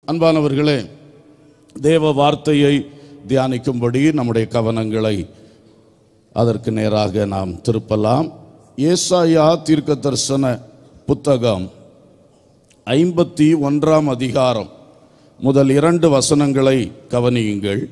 அன்பானவர்களே தேவ வார்த்தையை தியானிக்கும்படி நம்முடைய கவனங்களை அதற்கு நேராக நாம் திருப்பலாம் ஏசாயா தீர்க்க தரிசன புத்தகம் ஐம்பத்தி ஒன்றாம் அதிகாரம் முதல் இரண்டு வசனங்களை கவனியுங்கள்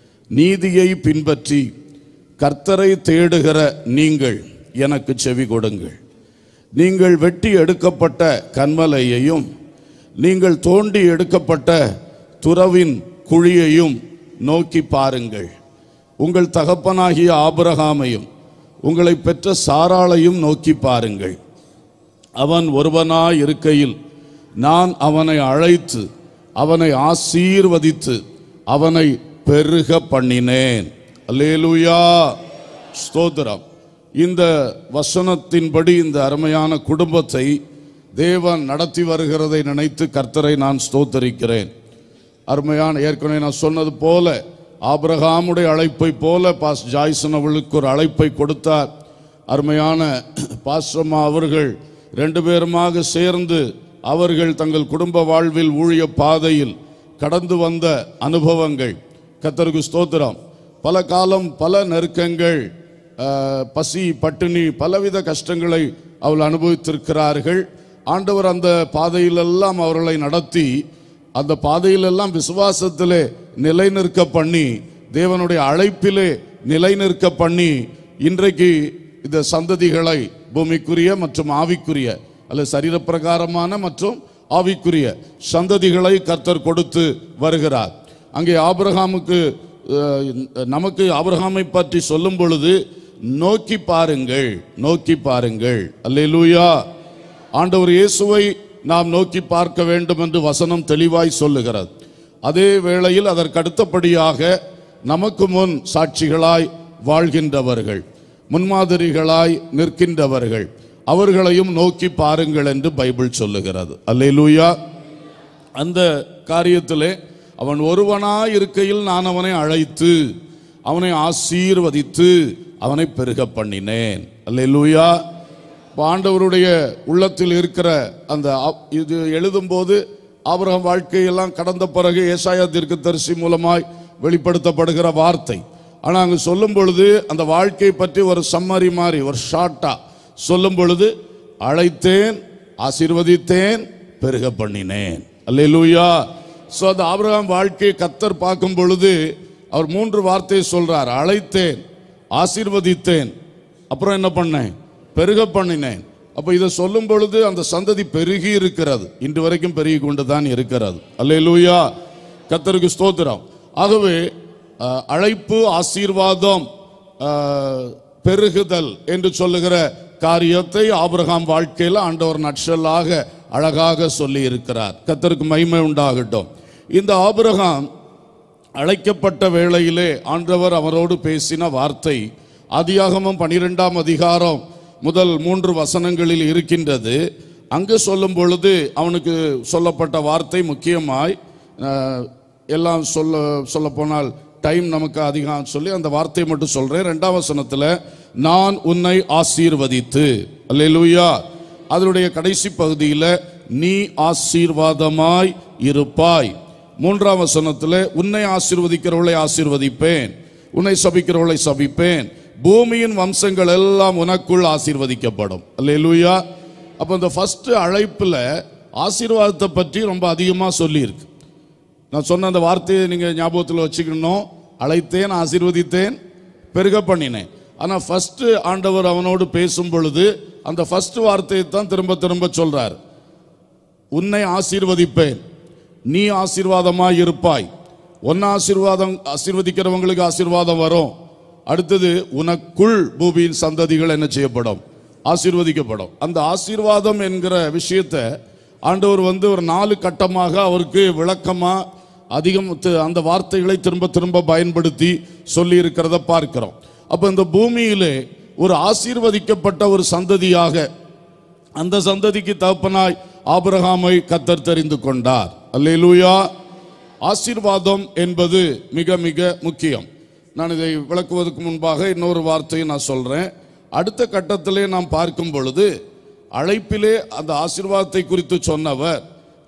நீதியை பின்பற்றி கர்த்தரை தேடுகிற நீங்கள் எனக்கு செவி கொடுங்கள் நீங்கள் வெட்டி எடுக்கப்பட்ட கண்மலையையும் நீங்கள் தோண்டி எடுக்கப்பட்ட துறவின் குழியையும் நோக்கி பாருங்கள் உங்கள் தகப்பனாகிய ஆபிரகாமையும் உங்களை பெற்ற சாராளையும் நோக்கி பாருங்கள் அவன் ஒருவனாய் இருக்கையில் நான் அவனை அழைத்து அவனை ஆசீர்வதித்து அவனை பெருக பண்ணினேன் அல்லேலூயா ஸ்தோத்திரம் இந்த வசனத்தின்படி இந்த அருமையான குடும்பத்தை தேவன் நடத்தி வருகிறதை நினைத்து கர்த்தரை நான் ஸ்தோத்தரிக்கிறேன் அருமையான ஏற்கனவே நான் சொன்னது போல ஆபிரகாமுடைய அழைப்பை போல பாஸ் ஜாய்சன் அவளுக்கு ஒரு அழைப்பை கொடுத்தார் அருமையான பாஸ்ரமா அவர்கள் ரெண்டு பேருமாக சேர்ந்து அவர்கள் தங்கள் குடும்ப வாழ்வில் ஊழிய பாதையில் கடந்து வந்த அனுபவங்கள் கத்தருக்கு ஸ்தோத்திரம் பல காலம் பல நெருக்கங்கள் அஹ், பசி பட்டினி பலவித கஷ்டங்களை அவள் அனுபவித்திருக்கிறார்கள் ஆண்டவர் அந்த பாதையிலெல்லாம் அவர்களை நடத்தி அந்த பாதையிலெல்லாம் விசுவாசத்திலே நிலைநிற்க பண்ணி தேவனுடைய அழைப்பிலே நிலைநிற்க பண்ணி இன்றைக்கு இந்த சந்ததிகளை பூமிக்குரிய மற்றும் ஆவிக்குரிய அல்லது சரீரப்பிரகாரமான மற்றும் ஆவிக்குரிய சந்ததிகளை கர்த்தர் கொடுத்து வருகிறார் அங்கே ஆபிரகாமுக்கு அஹ், நமக்கு ஆபிரகாமை பற்றி சொல்லும் பொழுது நோக்கி பாருங்கள் நோக்கி பாருங்கள் அல்லேலூயா ஆண்டவர் இயேசுவை நாம் நோக்கி பார்க்க வேண்டும் என்று வசனம் தெளிவாய் சொல்லுகிறது அதே வேளையில் அதற்கு அடுத்தபடியாக நமக்கு முன் சாட்சிகளாய் வாழ்கின்றவர்கள் முன்மாதிரிகளாய் நிற்கின்றவர்கள் அவர்களையும் நோக்கி பாருங்கள் என்று பைபிள் சொல்லுகிறது அல்லேலூயா அந்த காரியத்திலே அவன் ஒருவனாய் இருக்கையில் நான் அவனை அழைத்து அவனை ஆசீர்வதித்து அவனை பெருக பண்ணினேன் அல்லேலூயா இப்ப ஆண்டவருடைய உள்ளத்தில் இருக்கிற அந்த ஆ- இது எழுதும்போது ஆபிரகாம் வாழ்க்கையெல்லாம் கடந்த பிறகு ஏசாயா தீர்க்கதரிசி மூலமாய் வெளிப்படுத்தப்படுகிற வார்த்தை ஆனால் அங்கு சொல்லும் பொழுது அந்த வாழ்க்கை பற்றி ஒரு சம்மரி மாதிரி ஒரு ஷார்ட்டா சொல்லும் பொழுது அழைத்தேன் ஆசீர்வதித்தேன் பெருக பண்ணினேன் அல்லேலூயா ஸோ அந்த ஆபிரகாம் வாழ்க்கையை கத்தர் பார்க்கும் பொழுது அவர் மூன்று வார்த்தையை சொல்றார் அழைத்தேன் ஆசீர்வதித்தேன் அப்புறம் என்ன பண்ணேன் பெருக பண்ணினேன் அப்ப இதை சொல்லும் பொழுது அந்த சந்ததி பெருகி இருக்கிறது இன்று வரைக்கும் பெருகி கொண்டு தான் இருக்கிறது அல்லேலூயா கத்தருக்கு ஸ்தோத்திரம் ஆகவே அஹ், அழைப்பு ஆசீர்வாதம் அஹ், பெருகுதல் என்று சொல்லுகிற காரியத்தை ஆபிரகாம் வாழ்க்கையில் ஆண்டவர் நட்சலாக அழகாக சொல்லி இருக்கிறார் கத்தருக்கு மகிமை உண்டாகட்டும் இந்த ஆபிரகாம் அழைக்கப்பட்ட வேளையிலே ஆண்டவர் அவரோடு பேசின வார்த்தை ஆதியாகமம் பனிரெண்டாம் அதிகாரம் முதல் மூன்று வசனங்களில் இருக்கின்றது அங்கு சொல்லும் பொழுது அவனுக்கு சொல்லப்பட்ட வார்த்தை முக்கியமாய் அஹ், எல்லாம் சொல்ல சொல்ல போனால் டைம் நமக்கு அதிகம் சொல்லி அந்த வார்த்தையை மட்டும் சொல்றேன் ரெண்டாம் வசனத்துல நான் உன்னை ஆசீர்வதித்து அல்லேலூயா அதனுடைய கடைசி பகுதியில் நீ ஆசீர்வாதமாய் இருப்பாய் மூன்றாம் வசனத்தில் உன்னை ஆசீர்வதிக்கிறவளை ஆசீர்வதிப்பேன் உன்னை சபிக்கிறவளை சபிப்பேன் பூமியின் வம்சங்கள் எல்லாம் உனக்குள் ஆசீர்வதிக்கப்படும் அல்லேலூயா அப்போ இந்த ஃபர்ஸ்ட் அழைப்புல ஆசீர்வாதத்தை பற்றி ரொம்ப அதிகமாக சொல்லியிருக்கு நான் சொன்ன அந்த வார்த்தையை நீங்கள் ஞாபகத்தில் வச்சுக்கணும் அழைத்தேன் ஆசீர்வதித்தேன் பெருக பண்ணினேன் ஆனால் ஃபர்ஸ்ட் ஆண்டவர் அவனோடு பேசும் பொழுது அந்த ஃபர்ஸ்ட் வார்த்தையை தான் திரும்ப திரும்ப சொல்றார் உன்னை ஆசீர்வதிப்பேன் நீ ஆசீர்வாதமாய் இருப்பாய் உன்னை ஆசீர்வாதம் ஆசீர்வதிக்கிறவங்களுக்கு ஆசீர்வாதம் வரும் அடுத்தது உனக்குள் பூமியின் சந்ததிகள் என்ன செய்யப்படும் ஆசீர்வதிக்கப்படும் அந்த ஆசீர்வாதம் என்கிற விஷயத்தை ஆண்டவர் வந்து ஒரு நாலு கட்டமாக அவருக்கு விளக்கமா அதிகம் தி- அந்த வார்த்தைகளை திரும்ப திரும்ப பயன்படுத்தி சொல்லி இருக்கிறத பார்க்கிறோம் அப்ப இந்த பூமியிலே ஒரு ஆசீர்வதிக்கப்பட்ட ஒரு சந்ததியாக அந்த சந்ததிக்கு தகப்பனாய் ஆபிரகாமை கத்தர் தெரிந்து கொண்டார் அல்லேலூயா ஆசீர்வாதம் என்பது மிக மிக முக்கியம் நான் இதை விளக்குவதற்கு முன்பாக இன்னொரு வார்த்தையை நான் சொல்றேன் அடுத்த கட்டத்திலே நாம் பார்க்கும் பொழுது அழைப்பிலே அந்த ஆசீர்வாதத்தை குறித்து சொன்னவர்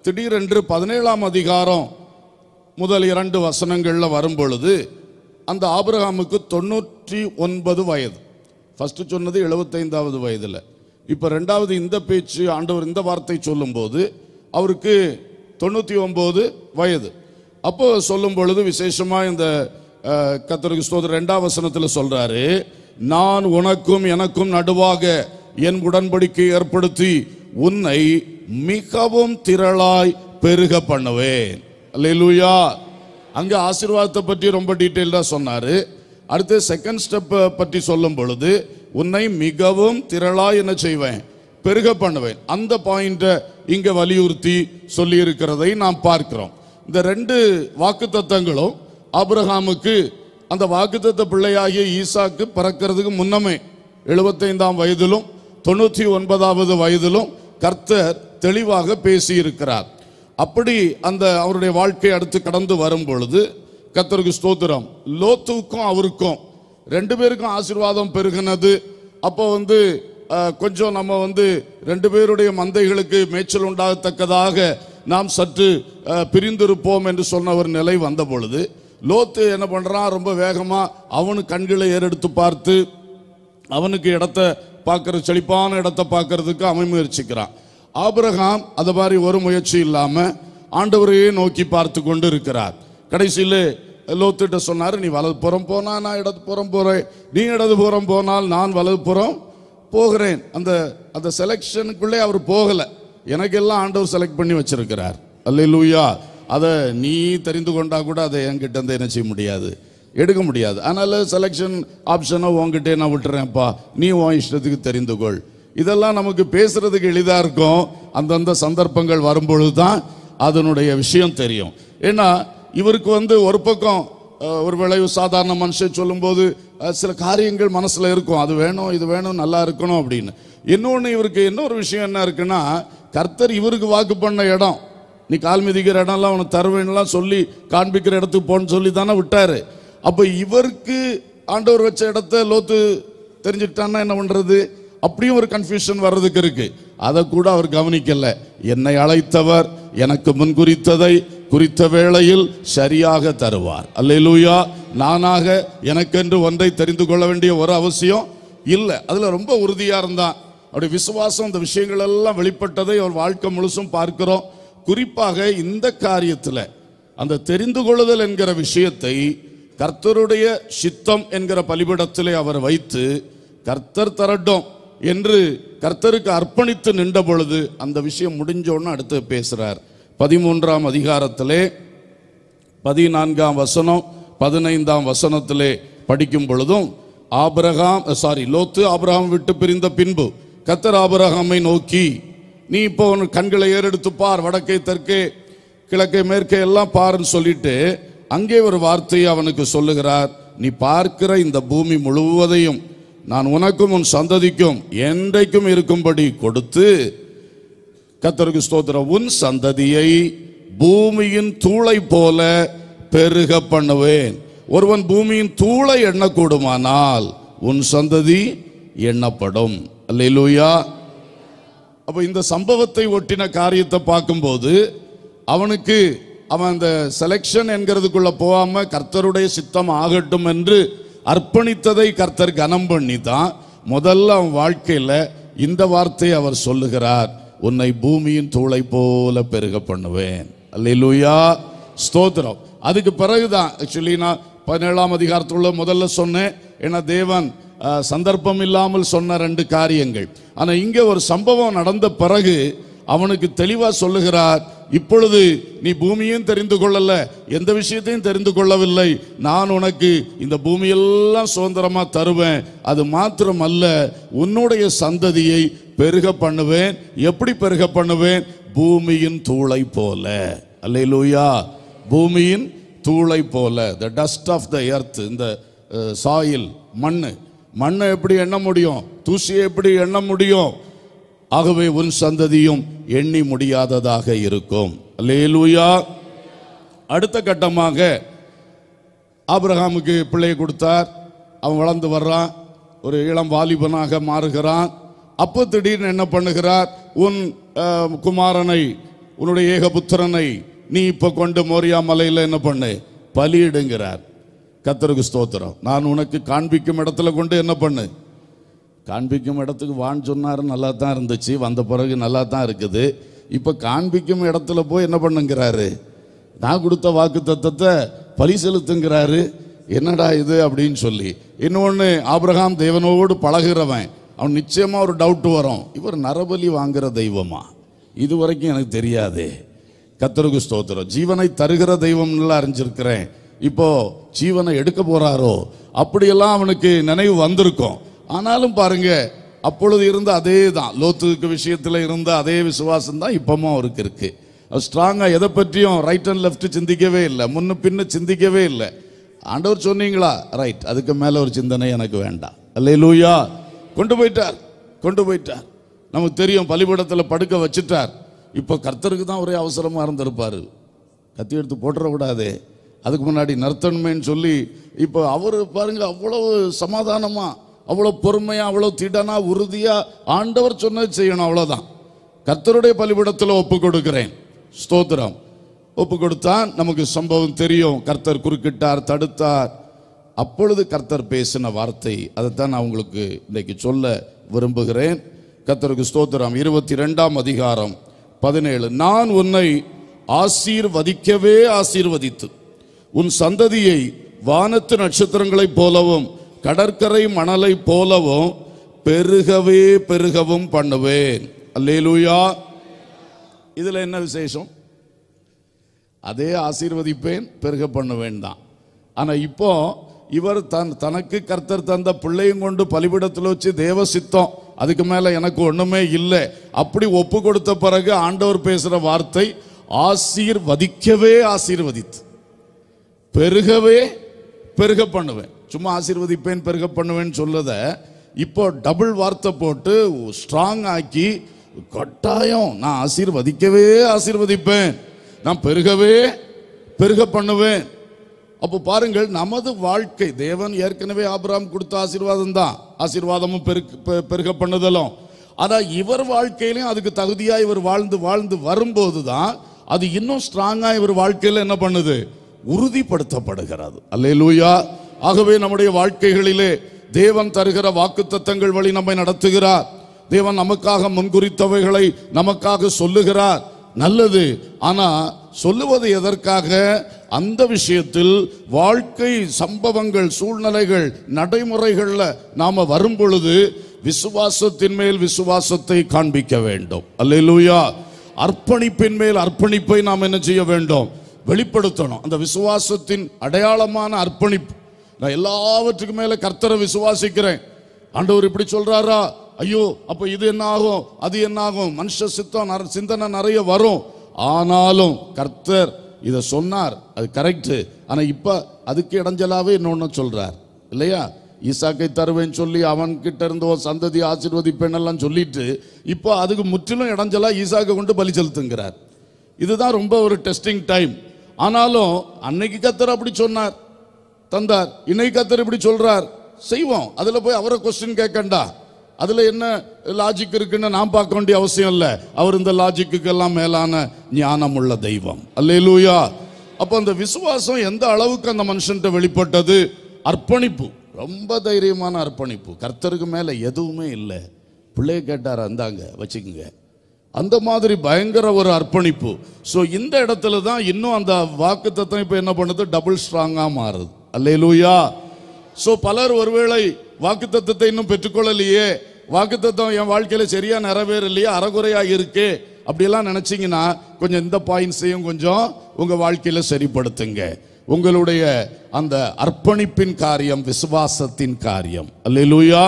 திடீரென்று பதினேழாம் அதிகாரம் முதல் இரண்டு வசனங்கள்ல வரும் பொழுது அந்த ஆபிரகாமுக்கு தொண்ணூற்றி ஒன்பது வயது ஃபர்ஸ்ட் சொன்னது எழுபத்தைந்தாவது வயதுல இப்ப ரெண்டாவது இந்த பேச்சு ஆண்டவர் இந்த வார்த்தை சொல்லும்போது அவருக்கு தொண்ணூத்தி ஒன்பது வயது அப்போ சொல்லும் பொழுது விசேஷமா இந்த அஹ், கர்த்தருக்கு ஸ்தோத்திரம் ரெண்டாம் வசனத்துல சொல்றாரு நான் உனக்கும் எனக்கும் நடுவாக என் உடன்படிக்கை ஏற்படுத்தி உன்னை மிகவும் திரளாய் பெருக பண்ணுவேன் அல்லேலூயா அங்க ஆசீர்வாதத்தை பற்றி ரொம்ப டீட்டெயில்டா சொன்னாரு அடுத்து செகண்ட் ஸ்டெப் பற்றி சொல்லும் பொழுது உன்னை மிகவும் திரளாய் என்ன செய்வேன் பெருக பண்ணுவேன் அந்த பாயிண்ட இங்க வலியுறுத்தி சொல்லி இருக்கிறதை நாம் பார்க்கிறோம் இந்த ரெண்டு வாக்குத்தத்தங்களும் ஆபிரகாமுக்கு அந்த வாக்குத்தத்த பிள்ளையாகிய ஈசாக்கு பிறக்கிறதுக்கு முன்னமே எழுபத்தைந்தாம் வயதிலும் தொண்ணூற்றி ஒன்பதாவது வயதிலும் கர்த்தர் தெளிவாக பேசியிருக்கிறார் அப்படி அந்த அவருடைய வாழ்க்கை அடுத்து கடந்து வரும் பொழுது கர்த்தருக்கு ஸ்தோத்திரம் லோத்துக்கும் அவருக்கும் ரெண்டு பேருக்கும் ஆசீர்வாதம் பெருகினது அப்போ வந்து அஹ், கொஞ்சம் நம்ம வந்து ரெண்டு பேருடைய மந்தைகளுக்கு மேய்ச்சல் உண்டாகத்தக்கதாக நாம் சற்று அஹ், பிரிந்திருப்போம் என்று சொன்ன ஒரு நிலை வந்த பொழுது லோத்து என்ன பண்றான் ரொம்ப வேகமா அவனு கண்களை ஏறெடுத்து பார்த்து அவனுக்கு இடத்த பார்க்கற செழிப்பான இடத்த பார்க்கறதுக்கு அவன் முயற்சிக்கிறான் ஆபிரகாம் அது மாதிரி ஒரு முயற்சி இல்லாம ஆண்டவரையே நோக்கி பார்த்து கொண்டு இருக்கிறார் கடைசியில் லோத்துட்ட சொன்னார் நீ வலது புறம் போனா நான் இடது புறம் போறேன் நீ இடது புறம் போனால் நான் வலது புறம் போகிறேன் அந்த அந்த செலெக்ஷனுக்குள்ளே அவர் போகல எனக்கெல்லாம் ஆண்டவர் செலக்ட் பண்ணி வச்சிருக்கிறார் அல்லேலூயா அதை நீ தெரிந்து கொண்டா கூட அதை என்கிட்ட இருந்து என்ன செய்ய முடியாது எடுக்க முடியாது அதனால செலெக்ஷன் ஆப்ஷனை உன்கிட்டே நான் விட்டுறேன்ப்பா நீ உன் இஷ்டத்துக்கு தெரிந்து கொள் இதெல்லாம் நமக்கு பேசுறதுக்கு எளிதா இருக்கும் அந்தந்த சந்தர்ப்பங்கள் வரும்பொழுது தான் அதனுடைய விஷயம் தெரியும் ஏன்னா இவருக்கு வந்து ஒரு பக்கம் அஹ், ஒரு விளைவு சாதாரண மனுஷன் சொல்லும்போது அஹ், சில காரியங்கள் மனசுல இருக்கும் அது வேணும் இது வேணும் நல்லா இருக்கணும் அப்படின்னு இன்னொன்று இவருக்கு இன்னொரு விஷயம் என்ன இருக்குன்னா கர்த்தர் இவருக்கு வாக்கு பண்ண இடம் நீ கால் மிதிக்கிற இடம்லாம் உனக்கு தருவேன்லாம் சொல்லி காண்பிக்கிற இடத்துக்கு போன்னு சொல்லி தானே விட்டாரு அப்ப இவருக்கு ஆண்டவர் வச்ச இடத்த லோத்து தெரிஞ்சுக்கிட்டான்னா என்ன பண்றது அப்படியும் ஒரு கன்ஃபியூஷன் வர்றதுக்கு இருக்கு அதை கூட அவர் கவனிக்கல என்னை அழைத்தவர் எனக்கு முன் குறித்ததை குறித்த வேளையில் சரியாக தருவார் அல்லேலூயா நானாக எனக்கென்று ஒன்றை தெரிந்து கொள்ள வேண்டிய ஒரு அவசியம் இல்லை அதுல ரொம்ப உறுதியா இருந்தான் அவருடைய விசுவாசம் இந்த விஷயங்கள் எல்லாம் வெளிப்பட்டதை அவர் வாழ்க்கை முழுசும் பார்க்கிறோம் குறிப்பாக இந்த காரியத்துல அந்த தெரிந்து கொள்ளுதல் என்கிற விஷயத்தை கர்த்தருடைய சித்தம் என்கிற பலிபிடத்திலே அவர் வைத்து கர்த்தர் தரட்டும் என்று கர்த்தருக்கு அர்ப்பணித்து நின்ற பொழுது அந்த விஷயம் முடிஞ்சோன்னு அடுத்து பேசுறார் பதிமூன்றாம் அதிகாரத்திலே பதினான்காம் வசனம் பதினைந்தாம் வசனத்திலே படிக்கும் பொழுதும் ஆபிரகாம் சாரி லோத்து ஆபிரகாம் விட்டு பிரிந்த பின்பு கத்தர் ஆபிரகாமை நோக்கி நீ இப்போ உன் கண்களை ஏறெடுத்து பார் வடக்கே தெற்கே கிழக்கே மேற்கே எல்லாம் பாருன்னு சொல்லிட்டு அங்கே ஒரு வார்த்தையை அவனுக்கு சொல்லுகிறார் நீ பார்க்கிற இந்த பூமி முழுவதையும் நான் உனக்கும் உன் சந்ததிக்கும் என்றைக்கும் இருக்கும்படி கொடுத்து கத்தருக்கு ஸ்தோத்திரம் உன் சந்ததியை பூமியின் தூளை போல பெருக பண்ணுவேன் ஒருவன் பூமியின் தூளை எண்ணக்கூடுமானால் உன் சந்ததி எண்ணப்படும் அல்லேலூயா அப்ப இந்த சம்பவத்தை ஒட்டின காரியத்தை பார்க்கும்போது அவனுக்கு அவன் அந்த செலெக்ஷன் என்கிறதுக்குள்ள போகாம கர்த்தருடைய சித்தம் ஆகட்டும் என்று அர்ப்பணித்ததை கர்த்தர் கனம் பண்ணி தான் முதல்ல அவன் வாழ்க்கையில இந்த வார்த்தையை அவர் சொல்லுகிறார் உன்னை பூமியின் தூளை போல பெருக பண்ணுவேன் அல்லேலூயா ஸ்தோத்திரம் அதுக்கு பிறகுதான் ஆக்சுவலி நான் பதினேழாம் அதிகாரத்துள்ள முதல்ல சொன்னேன் ஏன்னா தேவன் அஹ், சந்தர்ப்பம் இல்லாமல் சொன்ன ரெண்டு காரியங்கள் ஆனா இங்க ஒரு சம்பவம் நடந்த பிறகு அவனுக்கு தெளிவா சொல்லுகிறார் இப்பொழுது நீ பூமியும் தெரிந்து கொள்ளல எந்த விஷயத்தையும் தெரிந்து கொள்ளவில்லை நான் உனக்கு இந்த பூமியெல்லாம் சுதந்திரமா தருவேன் அது மாத்திரம் அல்ல உன்னுடைய சந்ததியை பெருக பண்ணுவேன் எப்படி பெருக பண்ணுவேன் பூமியின் தூளை போல அல்லேலூயா பூமியின் தூளை போல the dust of the earth இந்த சாயில் மண்ணு மண்ணை எப்படி எண்ண முடியும் தூசியை எப்படி எண்ண முடியும் ஆகவே உன் சந்ததியும் எண்ணி முடியாததாக இருக்கும் அல்லேலூயா அடுத்த கட்டமாக ஆபிரகாமுக்கு பிள்ளையை கொடுத்தார் அவன் வளர்ந்து வர்றான் ஒரு இளம் வாலிபனாக மாறுகிறான் அப்போ திடீர்னு என்ன பண்ணுகிறார் உன் அஹ், குமாரனை உன்னுடைய ஏகபுத்திரனை நீ இப்ப கொண்டு மோரியா மலையில என்ன பண்ணு பலியிடுங்கிறார் கத்தருக்கு ஸ்தோத்திரம் நான் உனக்கு காண்பிக்கும் இடத்துல கொண்டு என்ன பண்ணு காண்பிக்கும் இடத்துக்கு வான்னு சொன்னாரு நல்லா தான் இருந்துச்சு வந்த பிறகு நல்லா தான் இருக்குது இப்போ காண்பிக்கும் இடத்துல போய் என்ன பண்ணுங்கிறாரு நான் கொடுத்த வாக்கு தத்தத்தை பலி செலுத்துங்கிறாரு என்னடா இது அப்படின்னு சொல்லி இன்னொன்று ஆபிரகாம் தேவனோடு பழகுறவன் அவன் நிச்சயமா ஒரு டவுட் வரும் இவர் நரபலி வாங்குற தெய்வமா இது வரைக்கும் எனக்கு தெரியாதே கத்தருக்கு ஸ்தோத்திரம் ஜீவனை தருகிற தெய்வம்லாம் அறிஞ்சிருக்கிறேன் இப்போ ஜீவனை எடுக்க போறாரோ அப்படியெல்லாம் அவனுக்கு நினைவு வந்திருக்கும் ஆனாலும் பாருங்க அப்பொழுது இருந்த அதே தான் லோத்துக்கு விஷயத்தில் இருந்த அதே விசுவாசம் தான் இப்பவும் அவருக்கு இருக்கு ஸ்ட்ராங்கா எதை பற்றியும் ரைட் அண்ட் லெஃப்ட் சிந்திக்கவே இல்லை முன்ன பின்ன சிந்திக்கவே இல்லை ஆண்டவர் சொன்னீங்களா ரைட் அதுக்கு மேல ஒரு சிந்தனை எனக்கு வேண்டாம் அல்லேலூயா கொண்டு போயிட்டார் கொண்டு போயிட்டார் நமக்கு தெரியும் பலிபீடத்தில் படுக்க வச்சுட்டார் இப்போ கர்த்தருக்கு தான் ஒரே அவசரமா இருந்திருப்பாரு கத்தி எடுத்து போட்டுறக்கூடாது அதுக்கு முன்னாடி நர்த்தன்மைன்னு சொல்லி இப்போ அவர் பாருங்க அவ்வளவு சமாதானமா அவ்வளோ பொறுமையா அவ்வளோ திடனா உறுதியா ஆண்டவர் சொன்னது செய்யணும் அவ்வளவுதான் கர்த்தருடைய பலிபீடத்தில் ஒப்பு கொடுக்கிறேன் ஸ்தோத்திரம் ஒப்பு கொடுத்தான் நமக்கு சம்பவம் தெரியும் கர்த்தர் குறுக்கிட்டார் தடுத்தார் அப்பொழுது கர்த்தர் பேசின வார்த்தை அதைத்தான் நான் உங்களுக்கு இன்னைக்கு சொல்ல விரும்புகிறேன் கர்த்தருக்கு ஸ்தோத்திரம் இருபத்தி ரெண்டாம் அதிகாரம் பதினேழு நான் உன்னை ஆசீர்வதிக்கவே ஆசீர்வதித்து உன் சந்ததியை வானத்து நட்சத்திரங்களைப் போலவும் கடற்கரை மணலைப் போலவும் பெருகவே பெருகவும் பண்ணுவேன் அல்லேலூயா இதுல என்ன விசேஷம் அதே ஆசீர்வதிப்பேன் பெருக பண்ணுவேன் தான் ஆனா இப்போ இவர் தன் தனக்கு கர்த்தர் தந்த பிள்ளையும் கொண்டு பலிபிடத்தில் வச்சு தேவ சித்தம் அதுக்கு மேல எனக்கு ஒண்ணுமே இல்லை அப்படி ஒப்பு கொடுத்த பிறகு ஆண்டவர் பேசுற வார்த்தை ஆசீர்வதிக்கவே ஆசீர்வதித்து பெருகவே பெருக பண்ணுவேன் சும்மா ஆசீர்வதிப்பேன் பெருக பண்ணுவேன் சொல்லத இப்போ டபுள் வார்த்தை போட்டு ஸ்ட்ராங் ஆக்கி கட்டாயம் நான் ஆசீர்வதிக்கவே ஆசீர்வதிப்பேன் நான் பெருகவே பெருக பண்ணுவேன் அப்போ பாருங்கள் நமது வாழ்க்கை தேவன் ஏற்கனவே ஆபிரகாம் கொடுத்த ஆசீர்வாதம் தான் ஆசீர்வாதமும் பெருக்க பெ- பெருக பண்ணுதலும் ஆனா இவர் வாழ்க்கையிலையும் அதுக்கு தகுதியா இவர் வாழ்ந்து வாழ்ந்து வரும்போது தான் அது இன்னும் ஸ்ட்ராங்கா இவர் வாழ்க்கையில என்ன பண்ணுது உறுதிப்படுத்தப்படுகிறது அல்லேலூயா ஆகவே நம்முடைய வாழ்க்கைகளிலே தேவன் தருகிற வாக்குத்தத்தங்கள் வழி நம்மை நடத்துகிறார் தேவன் நமக்காக முன்குறித்தவைகளை நமக்காக சொல்லுகிறார் நல்லது ஆனா சொல்லுவது எதற்காக அந்த விஷயத்தில் வாழ்க்கை சம்பவங்கள் சூழ்நிலைகள் நடைமுறைகள்ல நாம வரும் பொழுது விசுவாசத்தின் மேல் விசுவாசத்தை காண்பிக்க வேண்டும் அல்லேலூயா அர்ப்பணிப்பின் மேல் அர்ப்பணிப்பை நாம் என்ன செய்ய வேண்டும் வெளிப்படுத்தணும் அந்த விசுவாசத்தின் அடையாளமான அர்ப்பணிப்பு நான் எல்லாவற்றுக்கும் மேல கர்த்தரை விசுவாசிக்கிறேன் ஆண்டவர் இப்படி சொல்றாரா ஐயோ அப்ப இது என்ன ஆகும் அது என்ன ஆகும் மனுஷ சித்தம் நர- சிந்தனை நிறைய வரும் ஆனாலும் கர்த்தர் இதை சொன்னார் அது கரெக்ட் ஆனா இப்ப அதுக்கு இடைஞ்சலாவே இன்னொன்னு சொல்றார் இல்லையா ஈசாக்கை தருவேன்னு சொல்லி அவன் கிட்ட இருந்து ஒரு சந்ததி ஆசீர்வதிப்பேன் எல்லாம் சொல்லிட்டு இப்போ அதுக்கு முற்றிலும் இடைஞ்சலா ஈசாக்கை கொண்டு பலி செலுத்துங்கிறார் இதுதான் ரொம்ப ஒரு டெஸ்டிங் டைம் ஆனாலும் அன்னைக்கு கத்தர் அப்படி சொன்னார் தந்தார் இன்னைக்கு கத்தர் இப்படி சொல்றார் செய்வோம் அதுல போய் அவரை கொஸ்டின் கேட்கண்டா அதுல என்ன லாஜிக் இருக்குன்னு நான் பார்க்க வேண்டிய அவசியம் இல்லை அவர் இந்த லாஜிக்கு எல்லாம் மேலான ஞானம் உள்ள தெய்வம் அல்லேலூயா அப்போ அந்த விசுவாசம் எந்த அளவுக்கு அந்த மனுஷன்ட்ட வெளிப்பட்டது அர்ப்பணிப்பு ரொம்ப தைரியமான அர்ப்பணிப்பு கர்த்தருக்கு மேல எதுவுமே இல்லை பிள்ளைய கேட்டார் அந்தாங்க வச்சுக்கோங்க அந்த மாதிரி பயங்கர ஒரு அர்ப்பணிப்பு ஸோ இந்த இடத்துல தான் இன்னும் அந்த வாக்கு தத்துவம் இப்போ என்ன பண்ணுது டபுள் ஸ்ட்ராங்காக மாறுது அல்லேலூயா ஸோ பலர் ஒருவேளை வாக்கு தத்துவத்தை இன்னும் பெற்றுக்கொள்ளலையே வாக்கு தத்துவம் என் வாழ்க்கையில சரியா நிறைவேறலையே அறகுறையா இருக்கு அப்படியெல்லாம் நினைச்சீங்கன்னா கொஞ்சம் இந்த பாயிண்ட்ஸையும் கொஞ்சம் உங்க வாழ்க்கையில சரிப்படுத்துங்க உங்களுடைய அந்த அர்ப்பணிப்பின் காரியம் விசுவாசத்தின் காரியம் அல்லேலூயா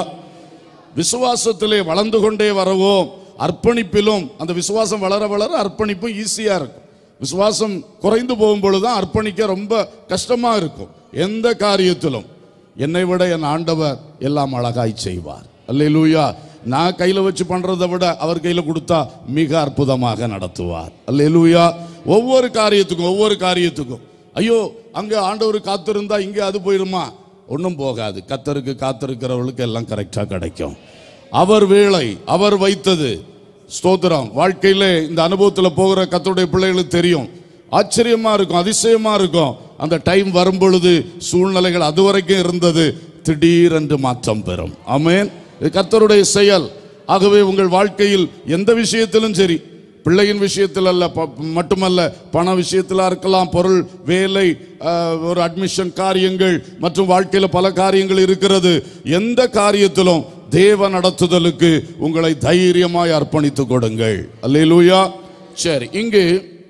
விசுவாசத்திலே வளர்ந்து கொண்டே வரவும் அர்ப்பணிப்பிலும் அந்த விசுவாசம் வளர வளர அர்ப்பணிப்பும் ஈஸியா இருக்கும் விசுவாசம் குறைந்து போகும் பொழுதுதான் அர்ப்பணிக்க ரொம்ப கஷ்டமா இருக்கும் எந்த காரியத்திலும் என்னை விட என் ஆண்டவர் எல்லாம் அழகாய் செய்வார் அல்லேலூயா நான் கையில வச்சு பண்றதை விட அவர் கையில கொடுத்தா மிக அற்புதமாக நடத்துவார் அல்லேலூயா ஒவ்வொரு காரியத்துக்கும் ஒவ்வொரு காரியத்துக்கும் ஐயோ அங்க ஆண்டவர் காத்திருந்தா இங்க அது போயிருமா ஒன்றும் போகாது கத்தருக்கு காத்திருக்கிறவர்களுக்கு எல்லாம் கரெக்டா கிடைக்கும் அவர் வேலை அவர் வைத்தது ஸ்தோத்திரம் வாழ்க்கையில இந்த அனுபவத்துல போகிற கத்தருடைய பிள்ளைகளுக்கு தெரியும் ஆச்சரியமா இருக்கும் அதிசயமா இருக்கும் அந்த டைம் வரும் பொழுது சூழ்நிலைகள் அது வரைக்கும் இருந்தது திடீரென்று மாற்றம் பெறும் ஆமென் இது கர்த்தருடைய செயல் ஆகவே உங்கள் வாழ்க்கையில் எந்த விஷயத்திலும் சரி பிள்ளையின் விஷயத்தில் அல்ல ப- மட்டுமல்ல பண விஷயத்தில் இருக்கலாம் பொருள் வேலை அஹ், ஒரு அட்மிஷன் காரியங்கள் மற்றும் வாழ்க்கையில் பல காரியங்கள் இருக்கிறது எந்த காரியத்திலும் தேவ நடத்துதலுக்கு உங்களை தைரியமாய் அர்ப்பணித்துக் கொடுங்கள் அல்லேலூயா சரி இங்கு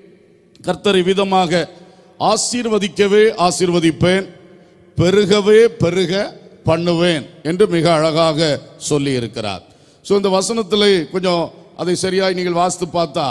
கர்த்தர் விதமாக ஆசீர்வதிக்கவே ஆசீர்வதிப்பேன் பெருகவே பெருக பண்ணுவேன் என்று மிக அழகாக சொல்லி இருக்கிறார் ஸோ இந்த வசனத்தில் கொஞ்சம் அதை சரியாய் நீங்கள் வாசித்து பார்த்தா